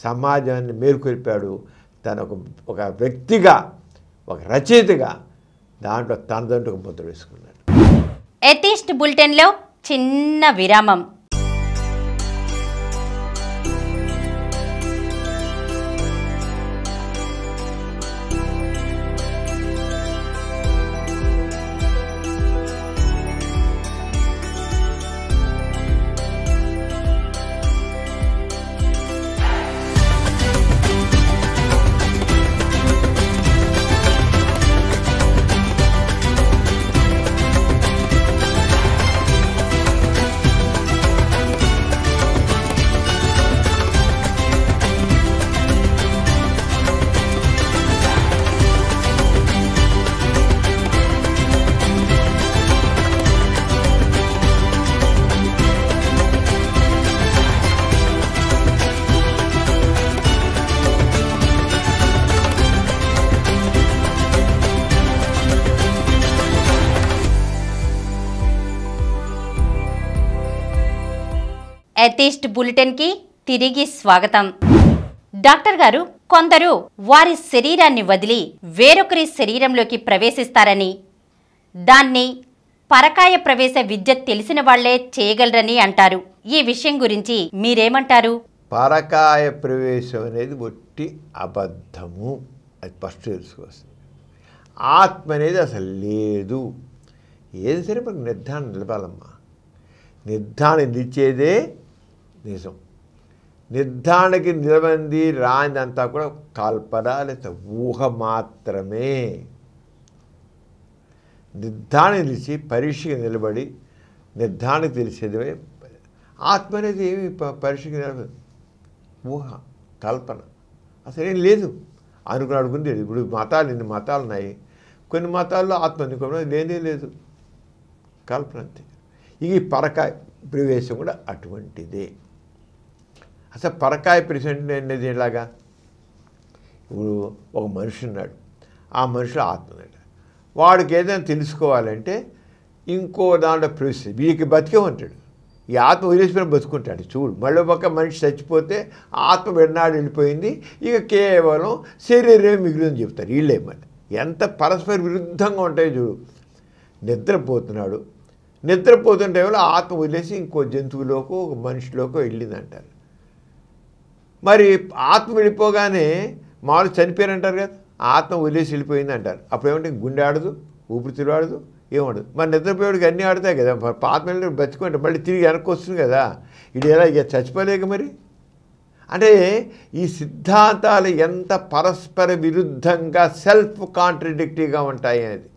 సమాజాన్ని మేల్కొల్పాడు తను ఒక ఒక వ్యక్తిగా ఒక రచయితగా దాంట్లో తనదంటూ ఒక ముద్ర వేసుకున్నాడు ఎథిస్ట్ బులెటిన్లో చిన్న విరామం ఎథిస్ట్ బులెటిన్కి తిరిగి స్వాగతం డాక్టర్ గారు కొందరు వారి శరీరాన్ని వదిలి వేరొకరి శరీరంలోకి ప్రవేశిస్తారని దాన్ని పరకాయ ప్రవేశ విద్య తెలిసిన వాళ్లే చేయగలరని అంటారు ఈ విషయం గురించి మీరేమంటారు పరకాయ ప్రవేశం అనేది ఒట్టి అబద్ధము అది ఫస్ట్ తెలుసుకోవాల్సింది ఆత్మ అనేది అసలు లేదు ఏది సరే మనకు నిర్ధారణ నిలపాలమ్మా నిర్ధారణ నిలిచేదే నిజం నిర్ధారణకి నిలబంది రానిదంతా కూడా కల్పన లేదా ఊహ మాత్రమే నిర్ధారణ నిలిచి పరీక్షకి నిలబడి నిర్ధారణ తెలిసేది ఆత్మ అనేది ఏమి ప- పరీక్షకి నిలబడదు ఊహ కల్పన అసలు ఏం లేదు అనుకుని అడుగుంది ఇప్పుడు మతాలు ఇన్ని మతాలు ఉన్నాయి కొన్ని మతాల్లో ఆత్మ అనుకోవడం లేనే లేదు కల్పన అంతే ఇక ఈ పరకాయ ప్రవేశం కూడా అటువంటిదే అసలు పరకాయ ప్రవేశం అనేది ఎలాగా ఇప్పుడు ఒక మనిషి ఉన్నాడు ఆ మనిషిలో ఆత్మ ఉన్నాడు వాడికి ఏదైనా తెలుసుకోవాలంటే ఇంకో దాంట్లో ప్రవేశం వీడికి బతికే ఉంటాడు ఈ ఆత్మ వదిలేసిపోయిన బతుకుంటాడు చూడు మళ్ళీ ఒక మనిషి చచ్చిపోతే ఆత్మ విడనాడు వెళ్ళిపోయింది ఇక కేవలం శరీరమే మిగిలిందని చెప్తారు వీళ్ళే మళ్ళీ ఎంత పరస్పర విరుద్ధంగా ఉంటాయో చూడు నిద్రపోతున్నాడు నిద్రపోతున్న టైంలో ఆత్మ వదిలేసి ఇంకో జంతువులోకో ఒక మనిషిలోకో వెళ్ళింది అంటారు మరి ఆత్మ వెళ్ళిపోగానే మామూలు చనిపోయారంటారు కదా ఆత్మ వదిలేసి వెళ్ళిపోయింది అంటారు అప్పుడు ఏమంటే గుండె ఆడదు ఊపిరితిరుగు ఆడదు ఏమడదు మరి నిద్రపోయాడికి అన్నీ ఆడతాయి కదా మరి పాత వెళ్ళి బతుకుంటే మళ్ళీ తిరిగి వెనక్కి వస్తుంది కదా ఇది ఎలా ఇక చచ్చిపోలేక మరి అంటే ఈ సిద్ధాంతాలు ఎంత పరస్పర విరుద్ధంగా సెల్ఫ్ కాంట్రడిక్టరీగా ఉంటాయి అనేది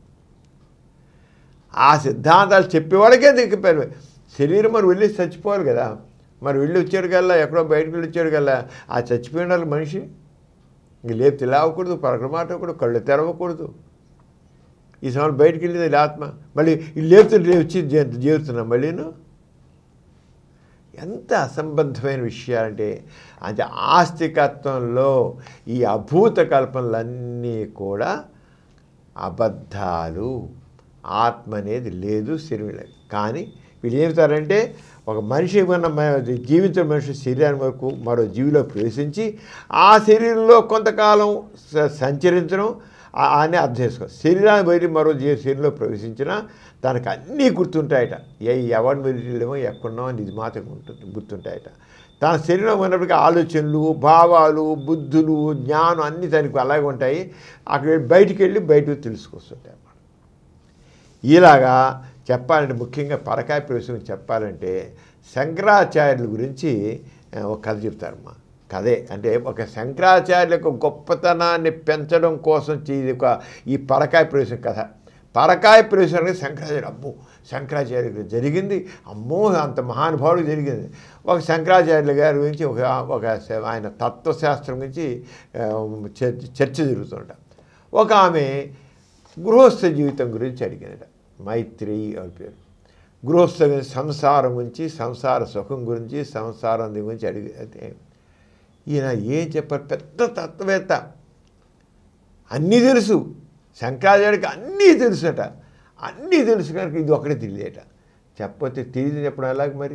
ఆ సిద్ధాంతాలు చెప్పేవాళ్ళకే దిక్కిపోయారు శరీరం మరి వెళ్ళి చచ్చిపోవాలి కదా మరి వెళ్ళి వచ్చాడు కల్లా ఎక్కడో బయటకు వెళ్ళి వచ్చాడు కల్లా ఆ చచ్చిపోయిన వాళ్ళు మనిషి ఇంక లేపు లేవకూడదు పరకమాటకూడదు కళ్ళు తెరవకూడదు ఈ సమయంలో బయటికి వెళ్ళేది ఇలా ఆత్మ మళ్ళీ ఈ లేపుతుంటే వచ్చి జీ- జీవిస్తున్నాం మళ్ళీను ఎంత అసంబద్ధమైన విషయాలంటే అంటే ఆస్తికత్వంలో ఈ అభూత కల్పనలన్నీ కూడా అబద్ధాలు ఆత్మ అనేది లేదు శరీరం లేదు కానీ వీళ్ళు ఏం చెప్తారంటే ఒక మనిషి ఏమన్నా మ- జీవించిన మనిషి శరీరాన్ని వరకు మరో జీవిలో ప్రవేశించి ఆ శరీరంలో కొంతకాలం స- సంచరించడం ఆ- అని అర్థం చేసుకో శరీరాన్ని బయట మరో జీ శరీరంలో ప్రవేశించినా తనకు అన్నీ గుర్తుంటాయట ఏ ఎవరిని వెళ్ళేమో ఎక్కడున్నామో అని ఇది మాత్రం ఉంటుంది గుర్తుంటాయట తన శరీరం ఉన్నప్పటికీ ఆలోచనలు భావాలు బుద్ధులు జ్ఞానం అన్నీ తనకు అలాగే ఉంటాయి అక్కడ బయటికి వెళ్ళి బయటకు తెలుసుకొస్తుంటాయి అన్నమాట ఇలాగా చెప్పాలంటే ముఖ్యంగా పరకాయ ప్రవేశం చెప్పాలంటే శంకరాచార్యుల గురించి ఆ, ఒక కథ చెప్తారమ్మా కథే అంటే ఒక శంకరాచార్యుల యొక్క గొప్పతనాన్ని పెంచడం కోసం చే- ఇది ఒక ఈ పరకాయ ప్రవేశం కథ పరకాయ ప్రవేశం అనేది శంకరాచార్య అమ్మో శంకరాచార్య జరిగింది అమ్మో అంత మహానుభావుడు జరిగింది ఒక శంకరాచార్యుల గారి గురించి ఒక ఒక శ- ఆయన తత్వశాస్త్రం గురించి ఆ, చర్చ చర్చ జరుగుతుంట ఒక ఆమె గృహస్థ జీవితం గురించి అడిగినట మైత్రి అని పేరు గృహస్థ గురించి సంసారం గురించి సంసార సుఖం గురించి సంసారం దీని గురించి అడిగి అయితే ఈయన ఏం చెప్పారు పెద్ద తత్వవేత్త అన్నీ తెలుసు శంకరాచార్యకి అన్నీ తెలుసట అన్నీ తెలుసు కనుక ఇది ఒకటే తెలియట చెప్పకపోతే తెలియదు చెప్పడం ఎలాగ మరి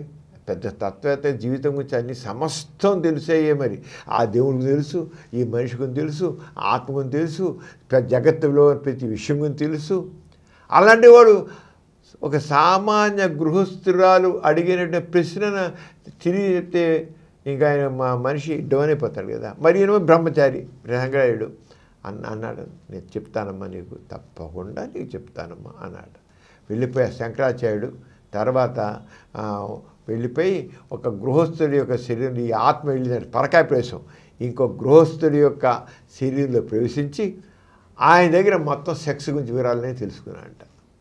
పెద్ద తత్వవేత్త జీవితం గురించి అన్ని సమస్తం తెలిసేయే మరి ఆ దేవుడికి తెలుసు ఈ మనిషి గురించి తెలుసు ఆత్మ గురించి తెలుసు ప్ర- జగత్తులో ప్రతి విషయం గురించి తెలుసు అలాంటి వాడు ఒక సామాన్య గృహస్థురాలు అడిగిన ప్రశ్నను తిరిగి చెప్తే ఇంకా ఆయన మా మనిషి డౌన్ అయిపోతాడు కదా మరి ఈయన బ్రహ్మచారి రంగాయుడు అన్న అన్నాడు నేను చెప్తానమ్మా నీకు తప్పకుండా నీకు చెప్తానమ్మా అన్నాడు వెళ్ళిపోయా శంకరాచార్యుడు తర్వాత ఆ, వెళ్ళిపోయి ఒక గృహస్థుడి యొక్క శరీరం ఈ ఆత్మ వెళ్ళినాడు పరకాయ ప్రవేశం ఇంకో గృహస్థుడి యొక్క శరీరంలో ప్రవేశించి ఆయన దగ్గర మొత్తం సెక్స్ గురించి వివరాలనే తెలుసుకున్నాడంట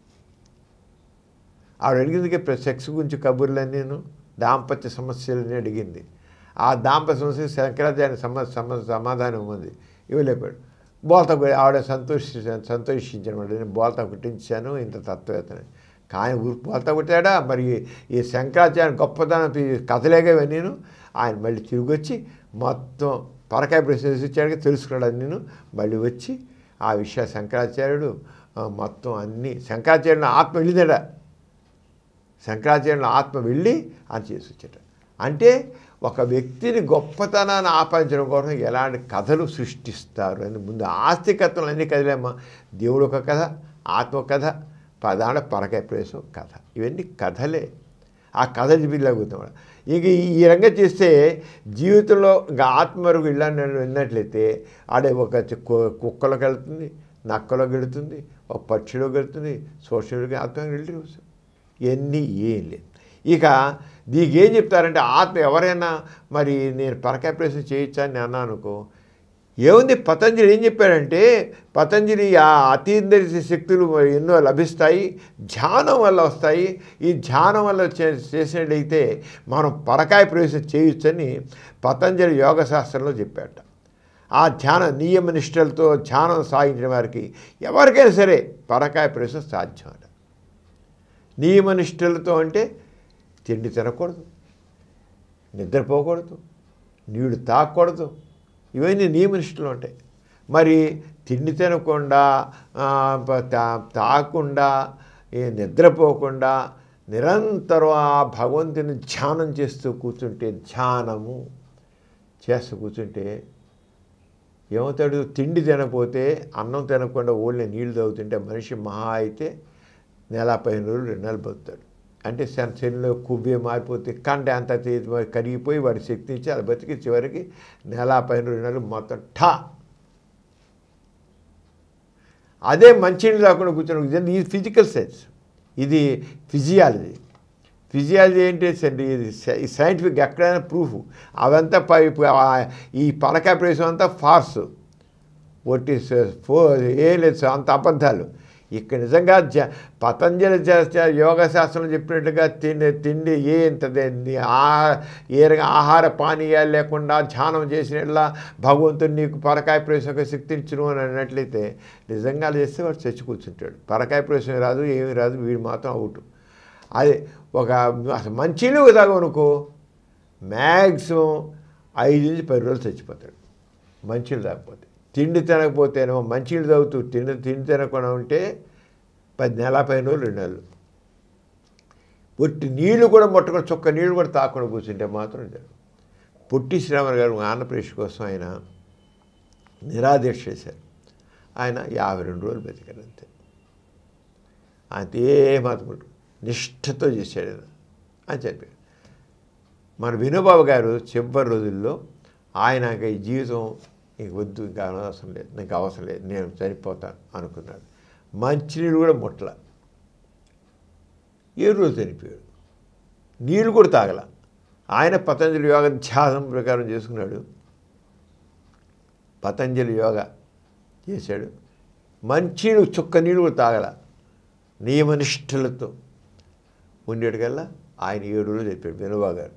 ఆవిడ అడిగింది సెక్స్ గురించి కబుర్లని నేను దాంపత్య సమస్యలని అడిగింది ఆ దాంపత్య సమస్య శంకరాచార్య సమ సమ సమాధానం ఉంది ఇవ్వలేపాడు బోల్తా కొ- ఆవిడ సంతోషి సంతోషించాను నేను బోల్తా కొట్టించాను ఇంత తత్వవేత్తని కానీ ఊరు బోల్తా కొట్టాడా మరి ఈ శంకరాచార్య గొప్పతనం ఈ కథలేగా నేను ఆయన మళ్ళీ తిరిగి వచ్చి మొత్తం పరకాయ ప్రశ్న ఇచ్చాడు తెలుసుకున్నాడు నేను మళ్ళీ వచ్చి ఆ విషయ శంకరాచార్యుడు ఆ, మొత్తం అన్నీ శంకరాచార్యుని ఆత్మ వెళ్ళిందట శంకరాచార్యుల ఆత్మ వెళ్ళి అని చేసి వచ్చేట అంటే ఒక వ్యక్తిని గొప్పతనాన్ని ఆపాదించడం కోసం ఎలాంటి కథలు సృష్టిస్తారు అని ముందు ఆస్తికత్వం అన్ని కథలేమ్మా దేవుడు ఒక కథ ఆత్మ ఒక కథ ప్రధాన పరకాయ ప్రవేశం కథ ఇవన్నీ కథలే ఆ కథ చూపించలేకపోతాం ఇక ఈ- ఈ రంగా చేస్తే జీవితంలో ఇంకా ఆత్మ వరకు వెళ్ళాలని విన్నట్లయితే ఆడే ఒక చి- కు- కుక్కలోకి వెళ్తుంది నక్కలోకి వెళుతుంది ఒక పక్షిలోకి వెళ్తుంది సోషల్కి ఆత్మకి వెళ్ళి ఇవన్నీ ఏం లేదు ఇక దీనికి ఏం చెప్తారంటే ఆత్మ ఎవరైనా మరి నేను పరకాయ ప్రవేశం చేయొచ్చా అని నేను అన్నాను అనుకో ఏముంది పతంజలి ఏం చెప్పాడంటే పతంజలి ఆ అతీంద్రియ శక్తులు మరి ఎన్నో లభిస్తాయి ధ్యానం వల్ల వస్తాయి ఈ ధ్యానం వల్ల చే- చేసినట్లయితే మనం పరకాయ ప్రవేశం చేయొచ్చని పతంజలి యోగ శాస్త్రంలో చెప్పాట ఆ ధ్యాన నియమ నిష్టలతో ధ్యానం సాగించిన వారికి ఎవరికైనా సరే పరకాయ ప్రవేశం సాధ్యం అట నియమనిష్టలతో అంటే తిండి తినకూడదు నిద్రపోకూడదు నీళ్లు తాగకూడదు ఇవన్నీ నియమనిష్టలు ఉంటాయి మరి తిండి తినకుండా ఆ, ప- తా- తాగకుండా ఏ నిద్రపోకుండా నిరంతరం ఆ భగవంతుని ధ్యానం చేస్తూ కూర్చుంటే ధ్యానము చేస్తూ కూర్చుంటే ఏమవుతాడు తిండి తినకపోతే అన్నం తినకుండా ఓన్లీ నీళ్లు తాగుతుంటే మనిషి మహా అయితే నెల పదిహేను రోజులు రెండు నెలలు బతుకుతాడు అంటే శ- శరీరంలో కువ్వే మారిపోతే కండ అంత తేజ్ మరి కరిగిపోయి వాడి శక్తి ఇచ్చి అలా బతికి చివరికి నెల పదిహేను రెండు నెలలు మొత్తం ఠా అదే మంచినీళ్ళు తాకుండా కూర్చొని ఇది ఇది ఫిజికల్ సైన్స్ ఇది ఫిజియాలజీ ఫిజియాలజీ ఏంటి అండి ఇది సై- సైంటిఫిక్ ఎక్కడైనా ప్రూఫ్ అవంతా పై ఆ- ఈ పలకాయ ప్రవేశం అంతా ఫార్స్ ఒట్టి స- ఫో ఏం లేదు సార్, అంత అబద్ధాలు ఇక్కడ నిజంగా జ పతంజలి చేస్తే యోగ శాస్త్రం చెప్పినట్టుగా తిండి తిండి ఏ ఇంత దే- ఆ ఏ రకంగా ఆహార పానీయాలు లేకుండా ధ్యానం చేసినట్లా భగవంతుడు నీకు పరకాయ ప్రవేశం శక్తించును అని అన్నట్లయితే నిజంగా అలా చేస్తే వాడు చచ్చి కూర్చుంటాడు పరకాయ ప్రవేశం రాదు ఏమీ రాదు వీడు మాత్రం అవుట్ అది ఒక అసలు మంచినీళ్ళు తాగనుకో మ్యాక్సిమం ఐదు నుంచి పది రోజులు చచ్చిపోతాడు మంచినీళ్ళు తాగకపోతే తిండి తినకపోతేనేమో మంచినీళ్ళు తాగుతూ తిండి తిండి తినకుండా ఉంటే పది నెల పదిహేను రోజులు రెండు నెలలు పొట్టి నీళ్లు కూడా ముట్టకుండా చుక్క నీళ్లు కూడా తాకుండా కూర్చుంటే మాత్రం జరగదు. పొట్టి శ్రీరామన్ గారు ఆంధ్రప్రదేశ్ కోసం ఆయన నిరాదీక్ష చేశారు ఆయన యాభై రెండు రోజులు బతికారు అంతే అంతే మాత్రం నిష్ఠతో చేశాడు ఆయన అని చెప్పాడు మన వినోబాబు గారు చివరి రోజుల్లో ఆయన ఇంకా ఈ జీవితం ఇంక వద్దు ఇంకా అవసరం లేదు నాకు అవసరం లేదు నేను చనిపోతాను అనుకున్నాడు మంచినీళ్ళు కూడా ముట్టల ఏడు రోజు చనిపోయాడు నీళ్ళు కూడా తాగల ఆయన పతంజలి యోగ ధ్యానం ప్రకారం చేసుకున్నాడు పతంజలి యోగ చేశాడు మంచినీళ్ళు చుక్క నీళ్ళు కూడా తాగల నియమనిష్ఠులతో ఉండేటికల్లా ఆయన ఏడు రోజులు చెప్పాడు వినోబా గారు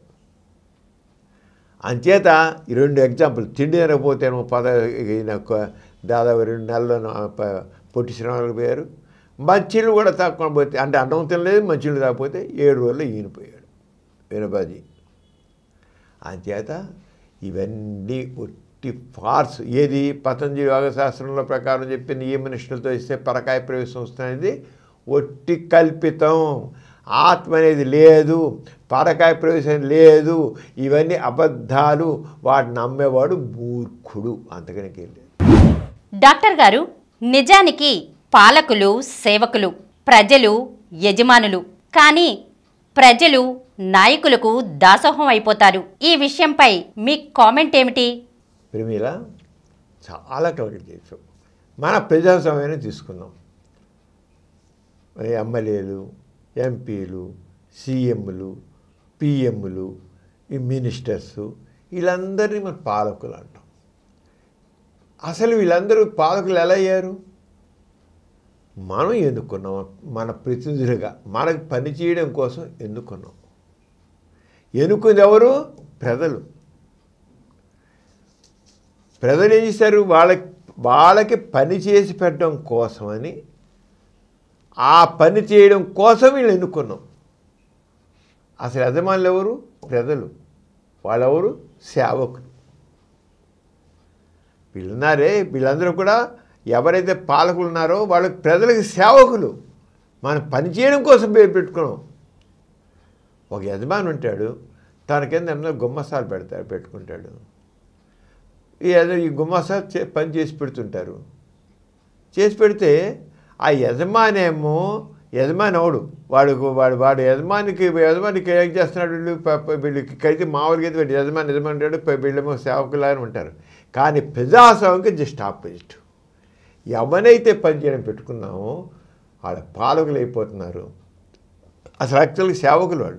అంచేత ఈ రెండు ఎగ్జాంపుల్ తిండి తినకపోతే పద ఈయన ఒక- దాదాపు రెండు నెలల్లో పొట్టి శ్రీరాములు పోయారు మంచినీళ్ళు కూడా తాకుండా పోతే అంటే అన్నం తినలేదు మంచినీళ్ళు తాగకపోతే ఏడు రోజుల్లో ఈయన పోయాడు వినబాజీ అంచేత ఇవన్నీ ఒట్టి ఫార్స్ ఏది పతంజలి యోగ శాస్త్రంలో ప్రకారం చెప్పిన నియమనిష్టలతో ఇస్తే పరకాయ ప్రవేశం వస్తున్నది ఒట్టి కల్పితం ఆత్మ అనేది లేదు పరకాయ ప్రవేశం లేదు ఇవన్నీ అబద్ధాలు వాటిని నమ్మేవాడు మూర్ఖుడు అంతకనికి లేదు డాక్టర్ గారు నిజానికి పాలకులు సేవకులు ప్రజలు యజమానులు కానీ ప్రజలు నాయకులకు దాసోహం అయిపోతారు ఈ విషయంపై మీ కామెంట్ ఏమిటి ప్రేమిల చాలా కలెక్ట్ చేసాం మన ప్రజాస్వామ్యాన్ని తీసుకున్నాం మరి ఎమ్మెల్యేలు ఎంపీలు సీఎంలు పిఎంలు ఈ మినిస్టర్స్ వీళ్ళందరినీ మన పాలకులు అంటాం అసలు వీళ్ళందరూ పాలకులు ఎలా అయ్యారు మనం ఎన్నుకున్నాం మన ప్రతినిధులుగా మనకు పనిచేయడం కోసం ఎన్నుకున్నాం ఎన్నుకుంది ఎవరు ప్రజలు ప్రజలు ఏం చేశారు వాళ్ళకి వాళ్ళకి పని చేసి పెట్టడం కోసమని ఆ పని చేయడం కోసం వీళ్ళు ఎన్నుకున్నాం అసలు యజమానులు ఎవరు ప్రజలు వాళ్ళెవరు సేవకులు వీళ్ళున్నారే వీళ్ళందరూ కూడా ఎవరైతే పాలకులు ఉన్నారో వాళ్ళకి ప్రజలకి సేవకులు మనం పని చేయడం కోసం పేరు పెట్టుకున్నాం ఒక యజమాని ఉంటాడు తన కింద ఏమన్నా గుమ్మసాలు పెడతాడు పెట్టుకుంటాడు ఈ యజ- ఈ గుమ్మసా చే- పని చేసి పెడుతుంటారు చేసి పెడితే ఆ యజమాని ఏమో యజమాని అవడు వాడు వాడు వాడు యజమానికి యజమానికి ఏం చేస్తున్నాడు వీళ్ళు ప- ప- వీళ్ళకి కైతే మామూలుగా అయితే వీడు యజమాని యజమాని ఉంటాడు ప- వీళ్ళేమో సేవకులాగా ఉంటారు కానీ ప్రజాసేవకి జస్ట్ ఆపోజిట్ ఎవరైతే పని చేయడం పెట్టుకున్నామో వాళ్ళ పాలకులు అయిపోతున్నారు అసలు యాక్చువల్గా సేవకులు వాళ్ళు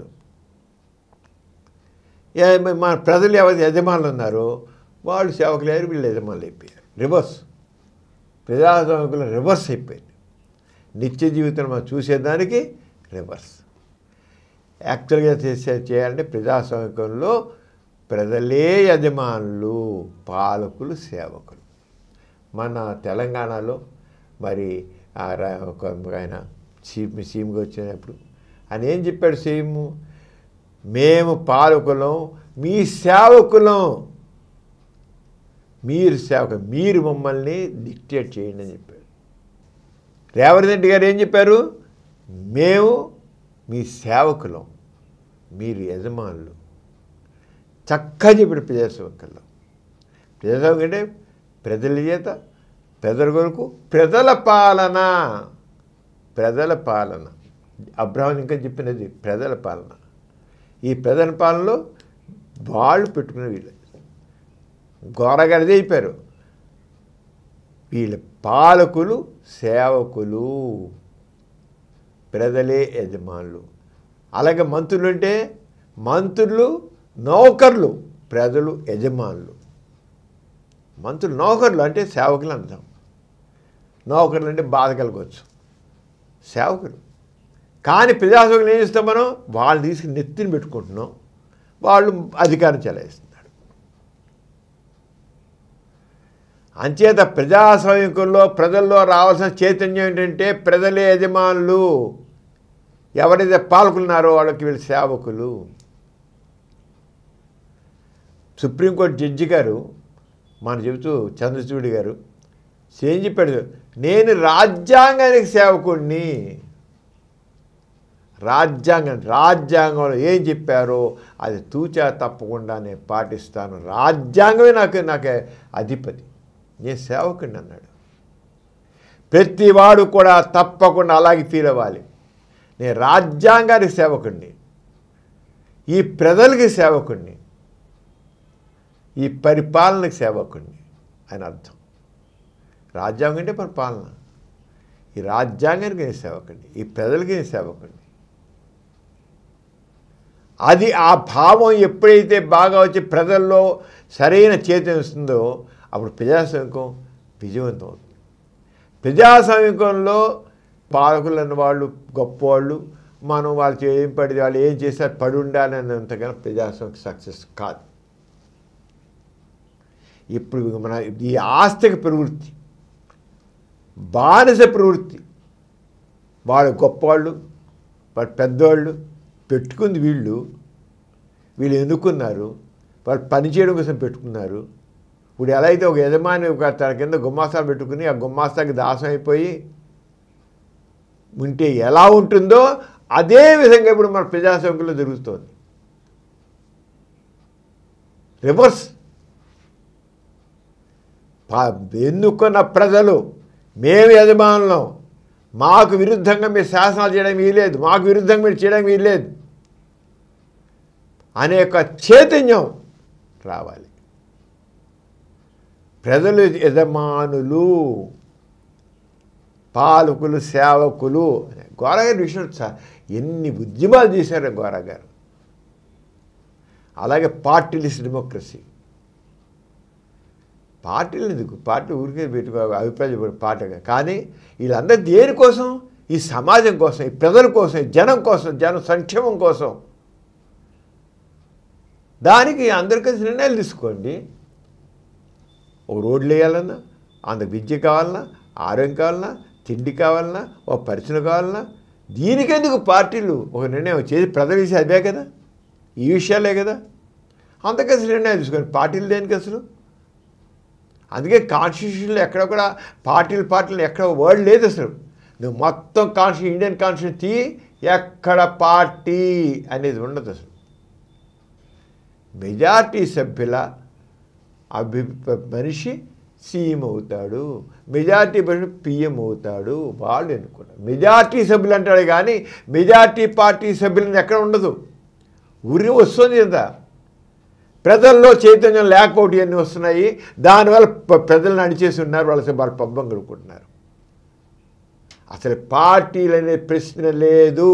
ఏ- మన ప్రజలు ఎవరు యజమానులు ఉన్నారో వాళ్ళు సేవకులు అయ్యారు వీళ్ళు యజమానులు అయిపోయారు రివర్స్ ప్రజాస్వామికులు రివర్స్ అయిపోయింది నిత్య జీవితం మనం చూసేదానికి రివర్స్ యాక్చువల్గా చేసే చేయాలంటే ప్రజాస్వామికంలో ప్రజలే యజమానులు పాలకులు సేవకులు మన తెలంగాణలో మరి ఆ రా- ఒక ఆయన సీఎం సీఎంగా వచ్చినప్పుడు ఆయన ఏం చెప్పాడు సీఎం మేము పాలకులం మీ సేవకులం మీరు సేవకు మీరు మమ్మల్ని డిక్టేట్ చేయండి అని చెప్పారు రేవంత్ రెడ్డి గారు ఏం చెప్పారు మేము మీ సేవకులం మీరు యజమానులు చక్కగా చెప్పాడు ప్రజాసేవకుల్లో ప్రజాసేవకు అంటే ప్రజల చేత ప్రజల కొరకు ప్రజల పాలన ప్రజల పాలన అబ్రహం ఇంకా చెప్పినది ప్రజల పాలన ఈ ప్రజల పాలనలో వాళ్ళు పెట్టుకునే వీళ్ళు గోరగారిదే అయిపోయారు వీళ్ళ పాలకులు సేవకులు ప్రజలే యజమానులు అలాగే మంత్రులు అంటే మంత్రులు నౌకర్లు ప్రజలు యజమానులు మంత్రులు నౌకర్లు అంటే సేవకులు అంటాం నౌకర్లు అంటే బాధ కలగవచ్చు సేవకులు కానీ ప్రజాసేవకులు ఏం చేస్తాం మనం వాళ్ళు తీసుకుని నెత్తిని పెట్టుకుంటున్నాం వాళ్ళు అధికారం చెలాయిస్తున్నారు అంచేత ప్రజాస్వామికంలో ప్రజల్లో రావాల్సిన చైతన్యం ఏంటంటే ప్రజలే యజమానులు ఎవరైతే పాల్గొన్నారో వాళ్ళకి వీళ్ళు సేవకులు సుప్రీంకోర్టు జడ్జి గారు మన చెబుతూ చంద్రచూడి గారు ఏం చెప్పాడు నేను రాజ్యాంగానికి సేవకుడిని రాజ్యాంగం రాజ్యాంగంలో ఏం చెప్పారో అది తూచా తప్పకుండా నేను పాటిస్తాను రాజ్యాంగమే నాకు నాకు అధిపతి నేను సేవకుడిని అన్నాడు ప్రతివాడు కూడా తప్పకుండా అలాగే ఫీల్ అవ్వాలి నేను రాజ్యాంగానికి సేవకుడిని ఈ ప్రజలకి సేవకుడిని ఈ పరిపాలనకి సేవకుడిని అని అర్థం రాజ్యాంగం అంటే పరిపాలన ఈ రాజ్యాంగానికి నేను సేవకుడిని ఈ ప్రజలకి నేను సేవకుడిని అది ఆ భావం ఎప్పుడైతే బాగా వచ్చి ప్రజల్లో సరైన చైతన్యం వస్తుందో అప్పుడు ప్రజాస్వామికం విజయవంతం అవుతుంది ప్రజాస్వామికంలో పాలకులు అన్న వాళ్ళు గొప్పవాళ్ళు మనం వాళ్ళు ఏం పడితే వాళ్ళు ఏం చేశారు పడి ఉండాలి అన్నంతగా ప్రజాస్వామిక సక్సెస్ కాదు ఇప్పుడు మన ఈ ఆస్తిక ప్రవృత్తి బానిస ప్రవృత్తి వాళ్ళు గొప్పవాళ్ళు వాళ్ళు పెద్దవాళ్ళు పెట్టుకుంది వీళ్ళు వీళ్ళు ఎన్నుకున్నారు వాళ్ళు పని చేయడం కోసం పెట్టుకున్నారు ఇప్పుడు ఎలా అయితే ఒక యజమాని ఒక తన కింద గుమ్మాస్తా పెట్టుకుని ఆ గుమ్మాస్తాకి దాసం అయిపోయి ఉంటే ఎలా ఉంటుందో అదే విధంగా ఇప్పుడు మన ప్రజాస్వామ్యంలో జరుగుతోంది రివర్స్ పా- ఎన్నుకున్న ప్రజలు మేము యజమానులం మాకు విరుద్ధంగా మీరు శాసనాలు చేయడం వీలేదు మాకు విరుద్ధంగా మీరు చేయడం వీలేదు అనే ఒక చైతన్యం రావాలి ప్రజలు యజమానులు పాలకులు సేవకులు గోరగారి విషయం చా- ఎన్ని ఉద్యమాలు చేశారు గోరగారు అలాగే పార్టీలిస్ట్ డెమోక్రసీ పార్టీలు ఎందుకు పార్టీ ఊరికే పెట్టుకో అభిప్రాయం పార్టీ కానీ వీళ్ళందరూ దేనికోసం ఈ సమాజం కోసం ఈ ప్రజల కోసం ఈ జనం కోసం జన సంక్షేమం కోసం దానికి అందరు కలిసి నిర్ణయాలు తీసుకోండి ఓ రోడ్లు వేయాలన్నా అందుకు విద్య కావాలన్నా ఆరోగ్యం కావాలన్నా తిండి కావాలన్నా ఓ పరిచయం కావాలన్నా దీనికెందుకు పార్టీలు ఒక నిర్ణయం చేసి ప్రజల విషయం అదే కదా ఈ విషయాలే కదా అంతకసి నిర్ణయాలు తీసుకోండి పార్టీలు దేనికి అసలు అందుకే కాన్స్టిట్యూషన్లో ఎక్కడ కూడా పార్టీలు పార్టీలు ఎక్కడ వర్డ్ లేదు అసలు నువ్వు మొత్తం కాన్స్టిట్యూ ఇండియన్ కాన్స్టిట్యూషన్ తీ ఎక్కడ పార్టీ అనేది ఉండదు అసలు మెజార్టీ సభ్యుల అభి మనిషి సీఎం అవుతాడు మెజార్టీ మనిషి పిఎం అవుతాడు వాళ్ళు ఎన్నుకున్నారు మెజార్టీ సభ్యులు అంటాడు కానీ మెజార్టీ పార్టీ సభ్యులను ఎక్కడ ఉండదు ఊరి వస్తుంది కదా ప్రజల్లో చైతన్యం లేకపోవడం ఇవన్నీ వస్తున్నాయి దానివల్ల ప- ప్రజలను అణిచేసి ఉన్నారు వాళ్ళ వాళ్ళ పబ్బం గడుపుకుంటున్నారు అసలు పార్టీలు అనే ప్రశ్న లేదు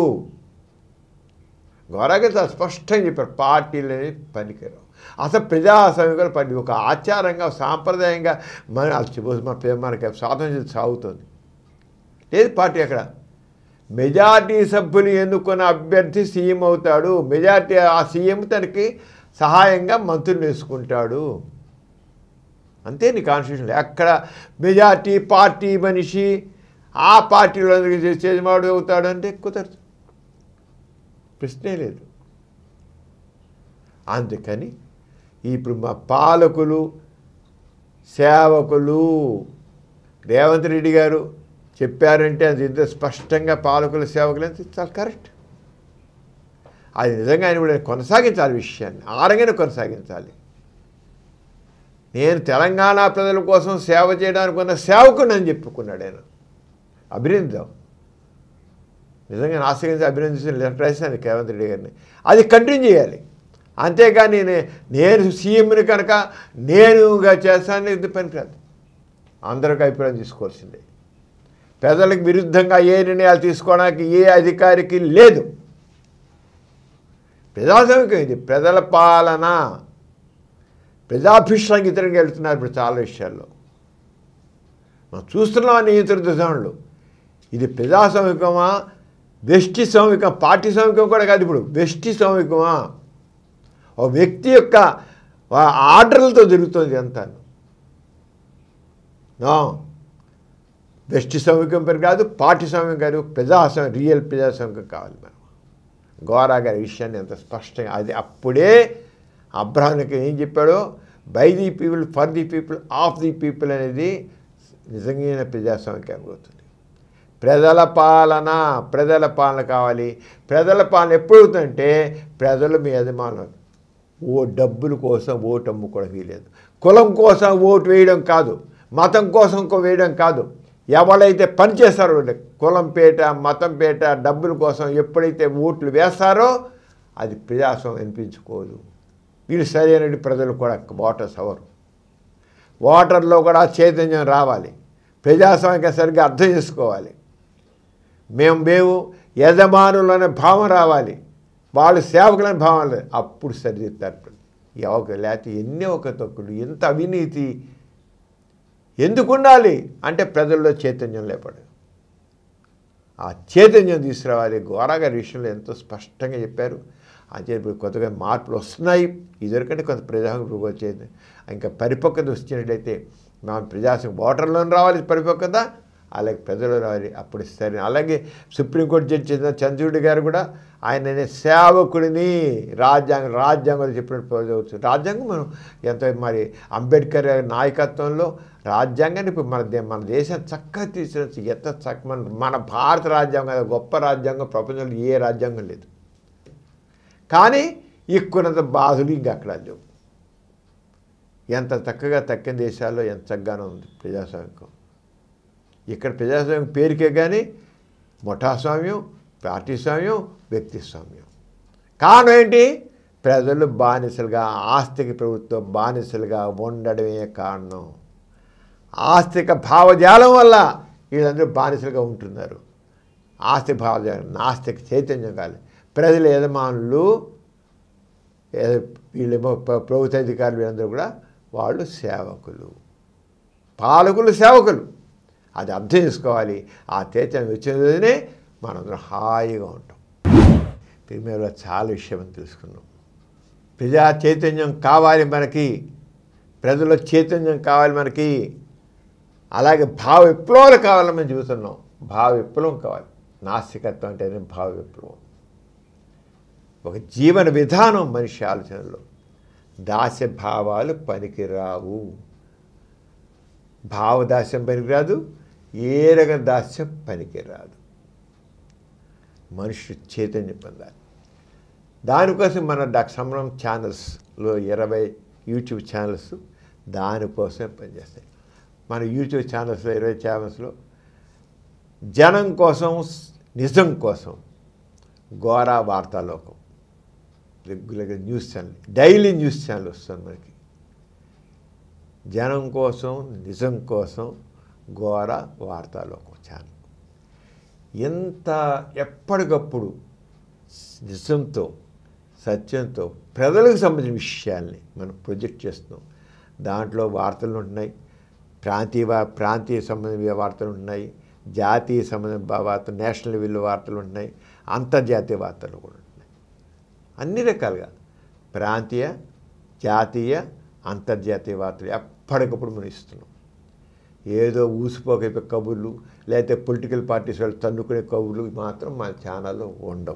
గౌరవగా చాలా స్పష్టంగా చెప్పారు పార్టీలు అనేది పనికిరావు అసలు ప్రజాస్వామ్యం పని ఒక ఆచారంగా సాంప్రదాయంగా మన suppose మన ప్ర- మనకి స్వాతంత్రం సాగుతుంది లేదు పార్టీ అక్కడ మెజార్టీ సభ్యులు ఎన్నుకున్న అభ్యర్థి సీఎం అవుతాడు మెజార్టీ ఆ సీఎం తనకి సహాయంగా మంత్రులు వేసుకుంటాడు అంతే నీ కాన్స్టిట్యూషన్ ఎక్కడ మెజార్టీ పార్టీ మనిషి ఆ పార్టీలో చేసేవాడు అవుతాడు అంటే కుదరదు ప్రశ్నే లేదు అందుకని ఇప్పుడు మా పాలకులు సేవకులు రేవంత్ రెడ్డి గారు చెప్పారంటే అది ఇంత స్పష్టంగా పాలకులు సేవకులు అంటే చాలా కరెక్ట్ అది నిజంగా ఆయన కూడా కొనసాగించాలి విషయాన్ని ఆరంగానే కొనసాగించాలి నేను తెలంగాణ ప్రజల కోసం సేవ చేయడానికి ఉన్న సేవకుని అని చెప్పుకున్నాడు ఆయన అభినందిద్దాం నిజంగా ఆశ్రయించి అభినందించిన లెటర్ రాశాను రేవంత్ రెడ్డి గారిని అది కంటిన్యూ చేయాలి అంతేగాని నే- నేను సీఎంని కనుక నేనుగా చేస్తాను ఇది పనికిరాదు అందరికి అభిప్రాయం తీసుకోవాల్సిందే ప్రజలకు విరుద్ధంగా ఏ నిర్ణయాలు తీసుకోవడానికి ఏ అధికారికి లేదు ప్రజాస్వామికం ఇది ప్రజల పాలన ప్రజాభిష్టానికి ఇతరంగా వెళ్తున్నారు ఇప్పుడు చాలా విషయాల్లో మనం చూస్తున్నాం అన్ని ఇతర దిశలు ఇది ప్రజాస్వామికమా వెష్టి స్వామికం పార్టీ స్వామికం కూడా కాదు ఇప్పుడు వెష్టి స్వామికమా ఒక వ్యక్తి యొక్క ఆ ఆర్డర్లతో జరుగుతుంది అంతా నో వెష్టి స్వామికం పేరు కాదు పార్టీ స్వామికం కాదు ప్రజాస్వామ్యం రియల్ ప్రజాస్వామికం కావాలి మనం గోరా గారి విషయాన్ని ఎంత స్పష్టంగా అది అప్పుడే అబ్రహానికి ఏం చెప్పాడో by the people for the people of the people అనేది నిజంగా ప్రజాస్వామికం అవుతుంది ప్రజల పాలన ప్రజల పాలన కావాలి ప్రజల పాలన ఎప్పుడు అవుతుందంటే ప్రజలు మీ యజమానులు ఓ డబ్బుల కోసం ఓటు అమ్ముకోవడం వీలేదు కులం కోసం ఓటు వేయడం కాదు మతం కోసం ఇంకో వేయడం కాదు ఎవరైతే పని చేస్తారో వీళ్ళు కులం పేట మతం పేట డబ్బుల కోసం ఎప్పుడైతే ఓట్లు వేస్తారో అది ప్రజాస్వామ్యం అనిపించుకోదు వీళ్ళు సరైన ప్రజలు కూడా ఓటర్స్ అవరు ఓటర్లో కూడా చైతన్యం రావాలి ప్రజాస్వామ్యం సరిగ్గా అర్థం చేసుకోవాలి మేము మేము యజమానులనే భావం రావాలి వాళ్ళు సేవకులని భావం లేదు అప్పుడు సరిదిద్దారు ఎవరికి లేకపోతే ఎన్ని ఒక తొక్కుడు ఎంత అవినీతి ఎందుకు ఉండాలి అంటే ప్రజల్లో చైతన్యం లేపడు ఆ చైతన్యం తీసుకురావాలి గోరాగారి విషయంలో ఎంతో స్పష్టంగా చెప్పారు అంటే ఇప్పుడు కొత్తగా మార్పులు వస్తున్నాయి ఇదివరకంటే కొంత ప్రజాస్వామ్యం వచ్చేది ఇంకా పరిపక్వత వచ్చినట్లయితే మా ప్రజాస్వామ్యం ఓటర్లోనే రావాలి పరిపక్వత అలాగే ప్రజలు రావాలి అప్పుడు సరే అలాగే సుప్రీంకోర్టు జడ్జి చేసిన చంద్రుడి గారు కూడా ఆయననే సేవకుడిని రాజ్యాంగం రాజ్యాంగంలో చెప్పినట్టు చదవచ్చు రాజ్యాంగం మనం ఎంత మరి అంబేద్కర్ నాయకత్వంలో రాజ్యాంగాన్ని ఇప్పుడు మన దే మన దేశం చక్కగా తీసిన ఎంత చక్క మన మన భారత రాజ్యాంగం గొప్ప రాజ్యాంగం ప్రపంచంలో ఏ రాజ్యాంగం లేదు కానీ ఎక్కువనంత బాధలు ఇంకా అక్కడ లేవు ఎంత చక్కగా తక్కిన దేశాల్లో ఎంత చక్కగానో ఉంది ప్రజాస్వామ్యం ఇక్కడ ప్రజాస్వామ్యం పేరుకే కానీ ముఠాస్వామ్యం పార్టీ స్వామ్యం వ్యక్తి స్వామ్యం కారణం ఏంటి ప్రజలు బానిసలుగా ఆస్తికి ప్రభుత్వం బానిసలుగా ఉండడమే కారణం ఆస్తిక భావజాలం వల్ల వీళ్ళందరూ బానిసలుగా ఉంటున్నారు ఆస్తి భావజాలం నాస్తిక చైతన్యం కాదు ప్రజల యజమానులు ఏ- వీళ్ళేమో ప్ర- ప్రభుత్వ అధికారులు వీళ్ళందరూ కూడా వాళ్ళు సేవకులు పాలకులు సేవకులు అది అర్థం చేసుకోవాలి ఆ చైతన్యం వచ్చిననే మనందరం హాయిగా ఉంటాం ప్రిమియర్లో చాలా విషయం తెలుసుకున్నాం ప్రజా చైతన్యం కావాలి మనకి ప్రజల చైతన్యం కావాలి మనకి అలాగే భావ విప్లవాలు కావాలని మనం చూస్తున్నాం భావ విప్లవం కావాలి నాస్తికత్వం అంటేనే భావ విప్లవం ఒక జీవన విధానం మనిషి ఆలోచనలో దాస్య భావాలు పనికిరావు భావదాస్యం పనికిరాదు ఏ రకం దాస్యం పనికిరాదు మనిషి చైతన్యం పొందాలి దానికోసం మన డాక్టర్ సమరం ఛానల్స్లో ఇరవై యూట్యూబ్ ఛానల్స్ దానికోసం పనిచేస్తాయి మన యూట్యూబ్ ఛానల్స్లో ఇరవై ఛానల్స్లో జనం కోసం నిజం కోసం ఘోరా వార్తాలోకం రెగ్యులర్గా news channel daily news channel వస్తుంది మనకి జనం కోసం నిజం కోసం ఘోర వార్తాలోకం ఛానల్ ఎంత ఎప్పటికప్పుడు నిజంతో సత్యంతో ప్రజలకు సంబంధించిన విషయాల్ని మనం ప్రొజెక్ట్ చేస్తున్నాం దాంట్లో వార్తలు ఉంటున్నాయి ప్రాంతీయ వా- ప్రాంతీయ సంబంధించిన వార్తలు ఉంటున్నాయి జాతీయ సంబంధించిన వార్తలు నేషనల్ లెవెల్ వార్తలు ఉంటున్నాయి అంతర్జాతీయ వార్తలు కూడా ఉంటున్నాయి అన్ని రకాలుగా ప్రాంతీయ జాతీయ అంతర్జాతీయ వార్తలు ఎప్పటికప్పుడు మనం ఇస్తున్నాం ఏదో ఊసిపోకే కబుర్లు లేకపోతే పొలిటికల్ పార్టీస్ వాళ్ళు తన్నుకునే కబుర్లు మాత్రం మన ఛానల్లో ఉండవు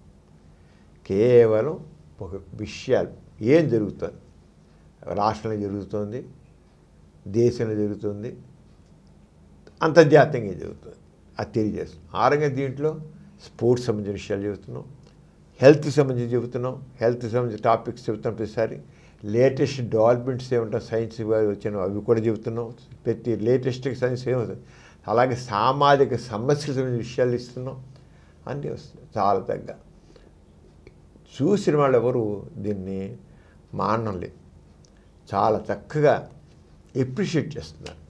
కేవలం ఒక విషయాలు ఏం జరుగుతుంది రాష్ట్రంలో జరుగుతుంది దేశంలో జరుగుతుంది అంతర్జాతీయంగా జరుగుతుంది అది తెలియజేస్తున్నాం ఆరంగా దీంట్లో స్పోర్ట్స్ సంబంధించిన విషయాలు చెబుతున్నాం హెల్త్ సంబంధించి చెబుతున్నాం హెల్త్ సంబంధించిన టాపిక్స్ చెబుతున్నాం ప్రతిసారి లేటెస్ట్ డెవలప్మెంట్స్ ఏముంటాయి సైన్స్ వచ్చిన అవి కూడా చెబుతున్నాం ప్రతి లేటెస్ట్ సైన్స్ ఏమవుతుంది అలాగే సామాజిక సమస్యలకు సంబంధించిన విషయాలు ఇస్తున్నాం అన్నీ వస్తున్నాయి చాలా తగ్గ చూసిన వాళ్ళు ఎవరు దీన్ని మానడం లేదు చాలా చక్కగా ఎప్రిషియేట్ చేస్తున్నారు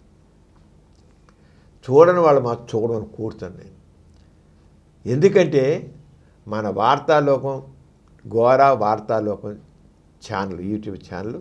చూడని వాళ్ళు మాత్రం చూడమని కోరుతాను నేను ఎందుకంటే మన Vartalokam Gora Vartalokam channel YouTube channel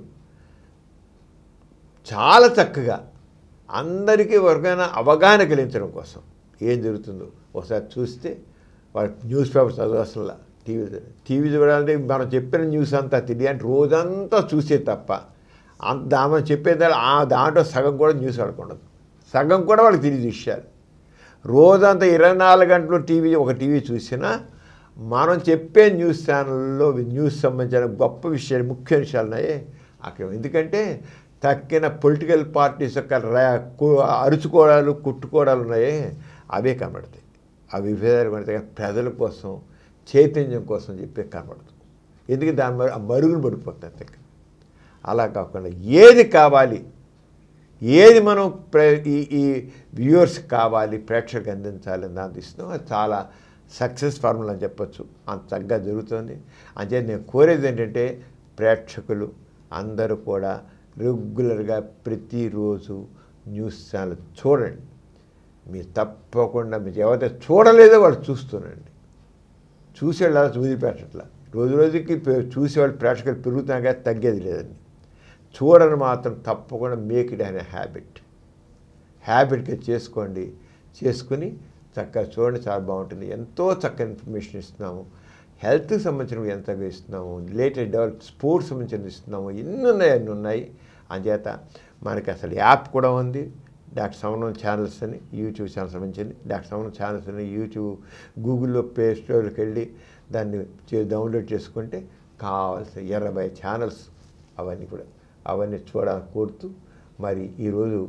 చాలా చక్కగా అందరికీ ఎవరికైనా అవగాహన కలిగించడం కోసం ఏం జరుగుతుందో ఒకసారి చూస్తే వాడు న్యూస్ పేపర్ చదవసంలా టీవీ టీవీ చూడాలంటే మనం చెప్పిన న్యూస్ అంతా తెలియాలంటే రోజంతా చూసే తప్ప అంత దామని చెప్పేది ఆ దాంట్లో సగం కూడా న్యూస్ ఆడకూడదు సగం కూడా వాళ్ళకి తెలియదు విషయాలు రోజంతా ఇరవై నాలుగు గంటలు టీవీ ఒక టీవీ చూసినా మనం చెప్పే న్యూస్ ఛానల్లో న్యూస్ సంబంధించిన గొప్ప విషయాలు ముఖ్య విషయాలు ఉన్నాయి అక్కడ ఎందుకంటే తక్కిన పొలిటికల్ పార్టీస్ యొక్క రా- కు- అరుచుకోవడాలు కుట్టుకోవడాలు ఉన్నాయి అవే కనబడతాయి ఆ విభేదాలు కనబడతాయి కానీ ప్రజల కోసం చైతన్యం కోసం చెప్పే కనబడదు ఎందుకంటే దాని మరి ఆ మరుగున పడిపోతుంది అంతే అలా కాకుండా ఏది కావాలి ఏది మనం ప్రే ఈ ఈ వ్యూవర్స్ కావాలి ప్రేక్షకులకు అందించాలి దాన్ని ఇస్తున్నాం అది చాలా సక్సెస్ ఫార్ములా అని చెప్పొచ్చు అంత చక్కగా జరుగుతుంది అంతే నేను కోరేది ఏంటంటే ప్రేక్షకులు అందరూ కూడా రెగ్యులర్గా ప్రతిరోజు న్యూస్ ఛానల్ చూడండి మీరు తప్పకుండా మీరు ఎవరైతే చూడలేదో వాళ్ళు చూస్తున్నాండి చూసేవాళ్ళు అలా వదిలిపెట్టట్లా రోజు రోజుకి పె- చూసేవాళ్ళు ప్రేక్షకులు పెరుగుతున్నా కానీ తగ్గేది లేదండి చూడని మాత్రం తప్పకుండా మేక్ ఇట్ అనే హ్యాబిట్ హ్యాబిట్గా చేసుకోండి చేసుకుని చక్కగా చూడండి చాలా బాగుంటుంది ఎంతో చక్కని ఇన్ఫర్మేషన్ ఇస్తున్నాము హెల్త్కి సంబంధించినవి ఎంతగా ఇస్తున్నాము లేటెస్ట్ డెవలప్ స్పోర్ట్స్ సంబంధించినవి ఇస్తున్నాము ఎన్ని ఉన్నాయి అన్ని ఉన్నాయి అంచేత మనకి అసలు యాప్ కూడా ఉంది డాక్టర్ సమరం ఛానల్స్ అని యూట్యూబ్ ఛానల్ సంబంధించింది డాక్టర్ సమరం ఛానల్స్ అని యూట్యూబ్ గూగుల్లో ప్లే స్టోర్కి వెళ్ళి దాన్ని చే- డౌన్లోడ్ చేసుకుంటే కావాల్సిన ఇరవై ఛానల్స్ అవన్నీ కూడా అవన్నీ చూడాలని కోరుతూ మరి ఈరోజు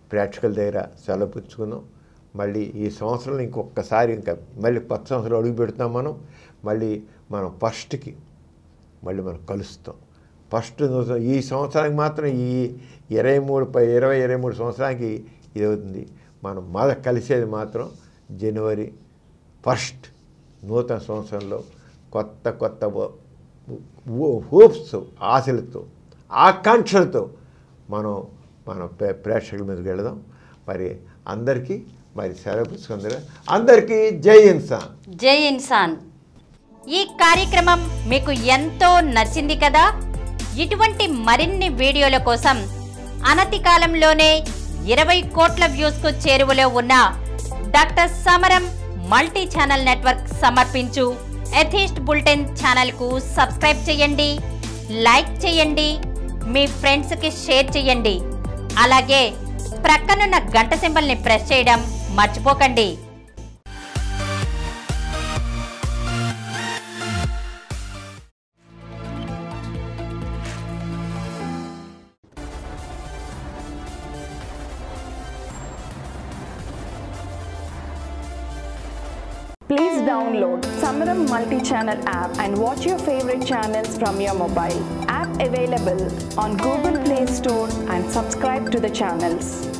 ప్రేక్షకుల దగ్గర సెలవు పుచ్చుకుందాం మళ్ళీ ఈ సంవత్సరంలో ఇంకొకసారి ఇంకా మళ్ళీ కొత్త సంవత్సరం అడుగు పెడుతున్నాం మనం మళ్ళీ మనం ఫస్ట్కి మళ్ళీ మనం కలుస్తాం ఫస్ట్ సంవత్సరం ఈ సంవత్సరానికి మాత్రం ఈ ఇరవై మూడు పై ఇరవై ఇరవై మూడు సంవత్సరానికి ఇది అవుతుంది మనం మొదట కలిసేది మాత్రం జనవరి ఫస్ట్ నూతన సంవత్సరంలో కొత్త కొత్త హోప్స్ ఆశలతో ఆకాంక్షలతో మనం మన ప్రే ప్రేక్షకుల మీదకి వెళదాం మరి అందరికీ మరి సెలవు పుచ్చుకుందరు అందరికీ జై ఇన్సాన్ జై ఇన్సాన్ ఈ కార్యక్రమం మీకు ఎంతో నచ్చింది కదా ఇటువంటి మరిన్ని వీడియోల కోసం అనతి కాలంలోనే ఇరవై కోట్ల వ్యూస్కు చేరువలో ఉన్న doctor Samaram multi channel network సమర్పించు ఎథిస్ట్ బులెటిన్ ఛానల్కు సబ్స్క్రైబ్ చేయండి లైక్ చేయండి మీ ఫ్రెండ్స్కి షేర్ చేయండి అలాగే ప్రక్కనున్న గంట సింబల్ని ప్రెస్ చేయడం మర్చిపోకండి Please download Samaram multi-channel app and watch your favorite channels from your mobile. App available on Google Play Store and subscribe to the channels.